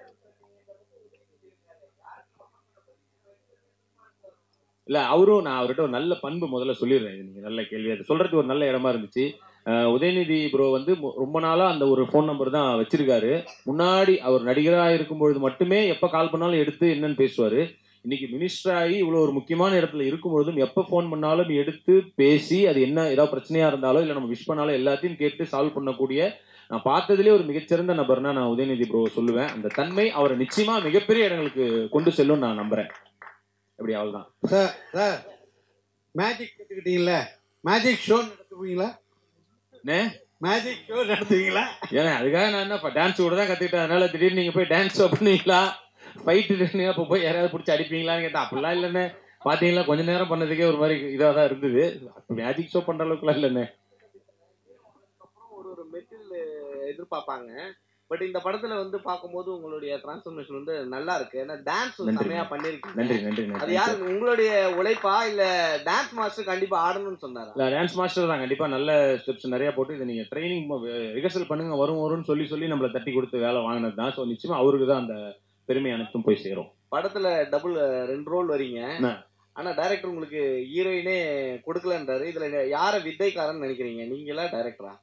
இல்ல அவரும் நான் அவர்கிட்ட ஒரு நல்ல பண்பு முதல்ல சொல்லிடுறேன் இது நீங்க நல்ல கேள்வி அது சொல்றதுக்கு ஒரு நல்ல இடமா இருந்துச்சு அஹ் உதயநிதி ப்ரோ வந்து மு- ரொம்ப நாளா அந்த ஒரு ஃபோன் நம்பர் தான் வச்சிருக்காரு முன்னாடி அவர் நடிகரா இருக்கும்பொழுது மட்டுமே எப்ப கால் பண்ணாலும் எடுத்து என்னன்னு பேசுவாரு இன்னைக்கு மினிஸ்டர் ஆகி இவ்வளவு ஒரு முக்கியமான இடத்துல இருக்கும்பொழுதும் எப்ப ஃபோன் பண்ணாலும் எடுத்து பேசி அது என்ன ஏதாவது பிரச்சனையா இருந்தாலும் இல்ல நம்ம விஷ் பண்ணாலும் எல்லாத்தையும் கேட்டு சால்வ் பண்ணக்கூடிய நான் பார்த்ததுலேயே ஒரு மிகச்சிறந்த நபர்னா நான் உதயநிதி ப்ரோ சொல்லுவேன் அந்த தன்மை அவரை நிச்சயமா மிகப்பெரிய இடங்களுக்கு கொண்டு செல்லும் நான் நம்புறேன் அப்படி அவ்வளவுதான் சார் சார் மேஜிக் கற்றுக்கிட்டீங்களா மேஜிக் ஷோ நடத்துவீங்களா மேஜிக் ஷோ நடத்துவீங்களா ஏன்னா அதுக்காக நான் என்ன டான்ஸ் கூட தான் கத்துக்கிட்டேன் அதனால திடீர்னு நீங்க போய் டான்ஸ் பண்ணுவீங்களா ஃபைட்டு அப்போ போய் யாராவது பிடிச்சி அடிப்பீங்களான்னு கேட்டா அப்படிலாம் இல்லைண்ணே பாத்தீங்களா கொஞ்ச நேரம் பண்ணதுக்கே ஒரு மாதிரி இதாக தான் இருந்தது மேஜிக் ஷோ பண்ற அளவுக்குலாம் இல்லைண்ணே ஒரு ஒரு மெட்டில் எதிர்பார்ப்பாங்க பட் இந்த படத்துல வந்து பார்க்கும்போது உங்களுடைய டிரான்ஸ்ஃபர்மேஷன் வந்து நல்லா இருக்கு ஏன்னா டான்ஸ் நன்றி. செமையா பண்ணிருக்கீங்க நன்றி நன்றி அது நன்றி யாரு உங்களுடைய உழைப்பா இல்ல டான்ஸ் மாஸ்டர் கண்டிப்பா ஆடணும்னு சொன்னாரா இல்ல டான்ஸ் மாஸ்டர் தான் கண்டிப்பா நல்ல ஸ்டெப்ஸ் நிறைய போட்டு இதை நீங்க ட்ரைனிங் ரிஹர்சல் பண்ணுங்க வரும் வரும்னு சொல்லி சொல்லி நம்மள தட்டி கொடுத்து வேலை வாங்கினது தான் ஸோ நிச்சயமா அவருக்கு தான் அந்த பெருமை அனைத்தும் போய் சேரும் படத்துல டபுள் ரெண்டு ரோல் வரீங்க என்ன? ஆனா டைரக்டர் உங்களுக்கு ஹீரோயினே கொடுக்கலன்றாரு இதுல யார வித்தைக்காரன்னு நினைக்கிறீங்க நீங்களா டைரக்டரா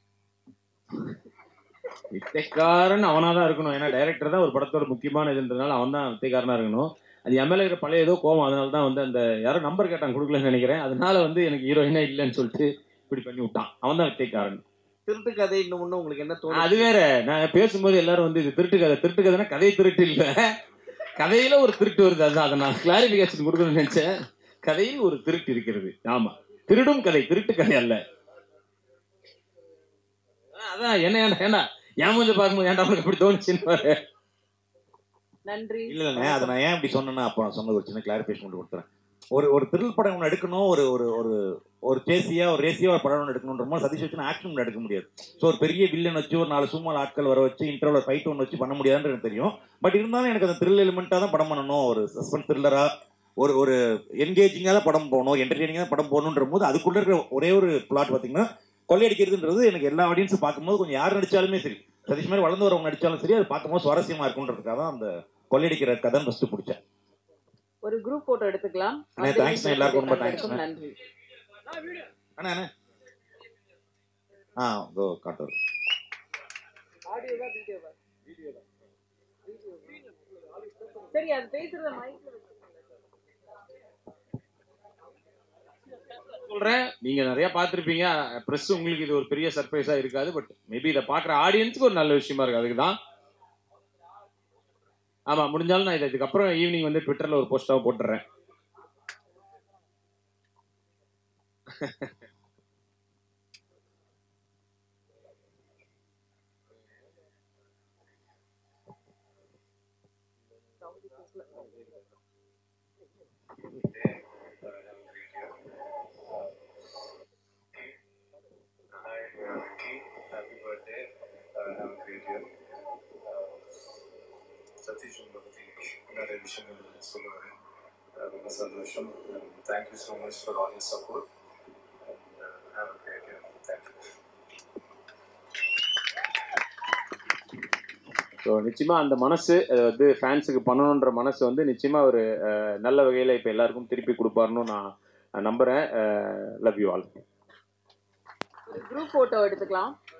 வித்தைக்காரன் அவனா தான் இருக்கணும் ஏன்னா டைரக்டர் தான் ஒரு படத்தோட முக்கியமான இதுன்றதுனால அவன் தான் வித்தைக்காரனா இருக்கணும் அது எம்எல்ஏ இருக்கிற பழைய ஏதோ கோவம் அதனால தான் வந்து அந்த யாரோ நம்பர் கேட்டாங்க கொடுக்கலன்னு நினைக்கிறேன் அதனால வந்து எனக்கு ஹீரோயினா இல்லைன்னு சொல்லிட்டு இப்படி பண்ணி விட்டான் அவன் தான் வித்தைக்காரன் திருட்டு கதை இன்னும் ஒண்ணு உங்களுக்கு என்ன தோணுது அது வேற நான் பேசும்போது எல்லாரும் வந்து இது திருட்டு கதை திருட்டு கதைனா கதை திருட்டு இல்ல கதையில ஒரு திருட்டு வருது அதுதான் அதை நான் கிளாரிபிகேஷன் கொடுக்கணும்னு நினைச்சேன் கதையில் ஒரு திருட்டு இருக்கிறது ஆமா திருடும் கதை திருட்டு கதை அல்ல அதான், அதான் என்ன ஏன்டா ஏன்டா ஏன் வந்து பார்க்கும்போது ஏன்டா அவனுக்கு எப்படி தோணுச்சுன்னு பாரு நன்றி இல்ல இல்லைண்ணே அதை நான் ஏன் இப்படி சொன்னேன்னா அப்போ நான் சொன்னது ஒரு சின்ன கிளாரிஃபிகேஷன் மட்டும் கொடுத்துறேன் ஒரு ஒரு த்ரில் படம் ஒன்று எடுக்கணும் ஒரு ஒரு ஒரு ஒரு சேசியா ஒரு ரேசியா ஒரு படம் ஒன்று எடுக்கணுன்ற போது சதீஷ் வச்சு ஆக்ஷன் ஒன்று எடுக்க முடியாது ஸோ ஒரு பெரிய வில்லன் வச்சு ஒரு நாலு சும்மா ஆட்கள் வர வச்சு இன்டர்வல் ஃபைட் ஒன்று வச்சு பண்ண முடியாதுன்னு எனக்கு தெரியும் பட் இருந்தாலும் எனக்கு அந்த த்ரில் எலிமெண்ட்டாக தான் படம் பண்ணணும் ஒரு சஸ்பென்ஸ் த்ரில்லரா ஒரு ஒரு என்கேஜிங்காக தான் படம் போகணும் என்டர்டெய்னிங்காக தான் படம் போகணுன்ற போது அதுக்குள்ள இருக்கிற ஒரே ஒரு பிளாட் பார்த்தீங்கன்னா கொள்ளையடிக்கிறதுன்றது எனக்கு எல்லா ஆடியன்ஸும் பார்க்கும்போது கொஞ்சம் யார் நடிச்சாலுமே சரி சதீஷ் மாதிரி வளர்ந்து வரவங்க நடிச்சாலும் சரி அது பார்க்கும்போது சுவாரஸ்யமா இருக்குன்றதுக்காக தான் அந்த கொள்ளையடிக்கிற கதை ஃபர்ஸ்ட் பிடிச்சேன் ஒரு குரூப் போட்டோ எடுத்துக்கலாம் அண்ணே, வந்து thanks அண்ணே, எல்லாருக்கும் ரொம்ப thanks அனைவருக்கும் அண்ணே. நன்றி அண்ணா அண்ணா ஆ இதோ காட்டுறது ஆடியோவா வீடியோவா சரி அது பேசுறத மைக்ல சொல்றேன் நீங்க நிறைய பார்த்திருப்பீங்க ப்ரெஸ் உங்களுக்கு இது ஒரு பெரிய சர்ப்ரைஸா இருக்காது பட் மேபி இதை பார்க்குற ஆடியன்ஸுக்கு ஒரு நல்ல விஷயமா இருக்கு அதுக்கு தான் ஆமா முடிஞ்சாலும் நான் இதை இதுக்கப்புறம் ஈவினிங் வந்து ட்விட்டர்ல ஒரு போஸ்டாக போட்டுறேன் happy birthday. Uh, have a great year. Satish உங்களை பற்றி நிறைய விஷயங்கள் சொல்லுவார் ரொம்ப சந்தோஷம் thank you so much for all your support have a great year thank you so நிச்சயமா அந்த மனசு அது வந்து ஃபேன்ஸுக்கு பண்ணணுன்ற மனசு வந்து நிச்சயமா ஒரு அஹ், நல்ல வகையில் இப்போ எல்லாருக்கும் திருப்பி கொடுப்பாருன்னு நான் நான் நம்புறேன் லவ் யூ ஆல் ஒரு குரூப் போட்டோ எடுத்துக்கலாம்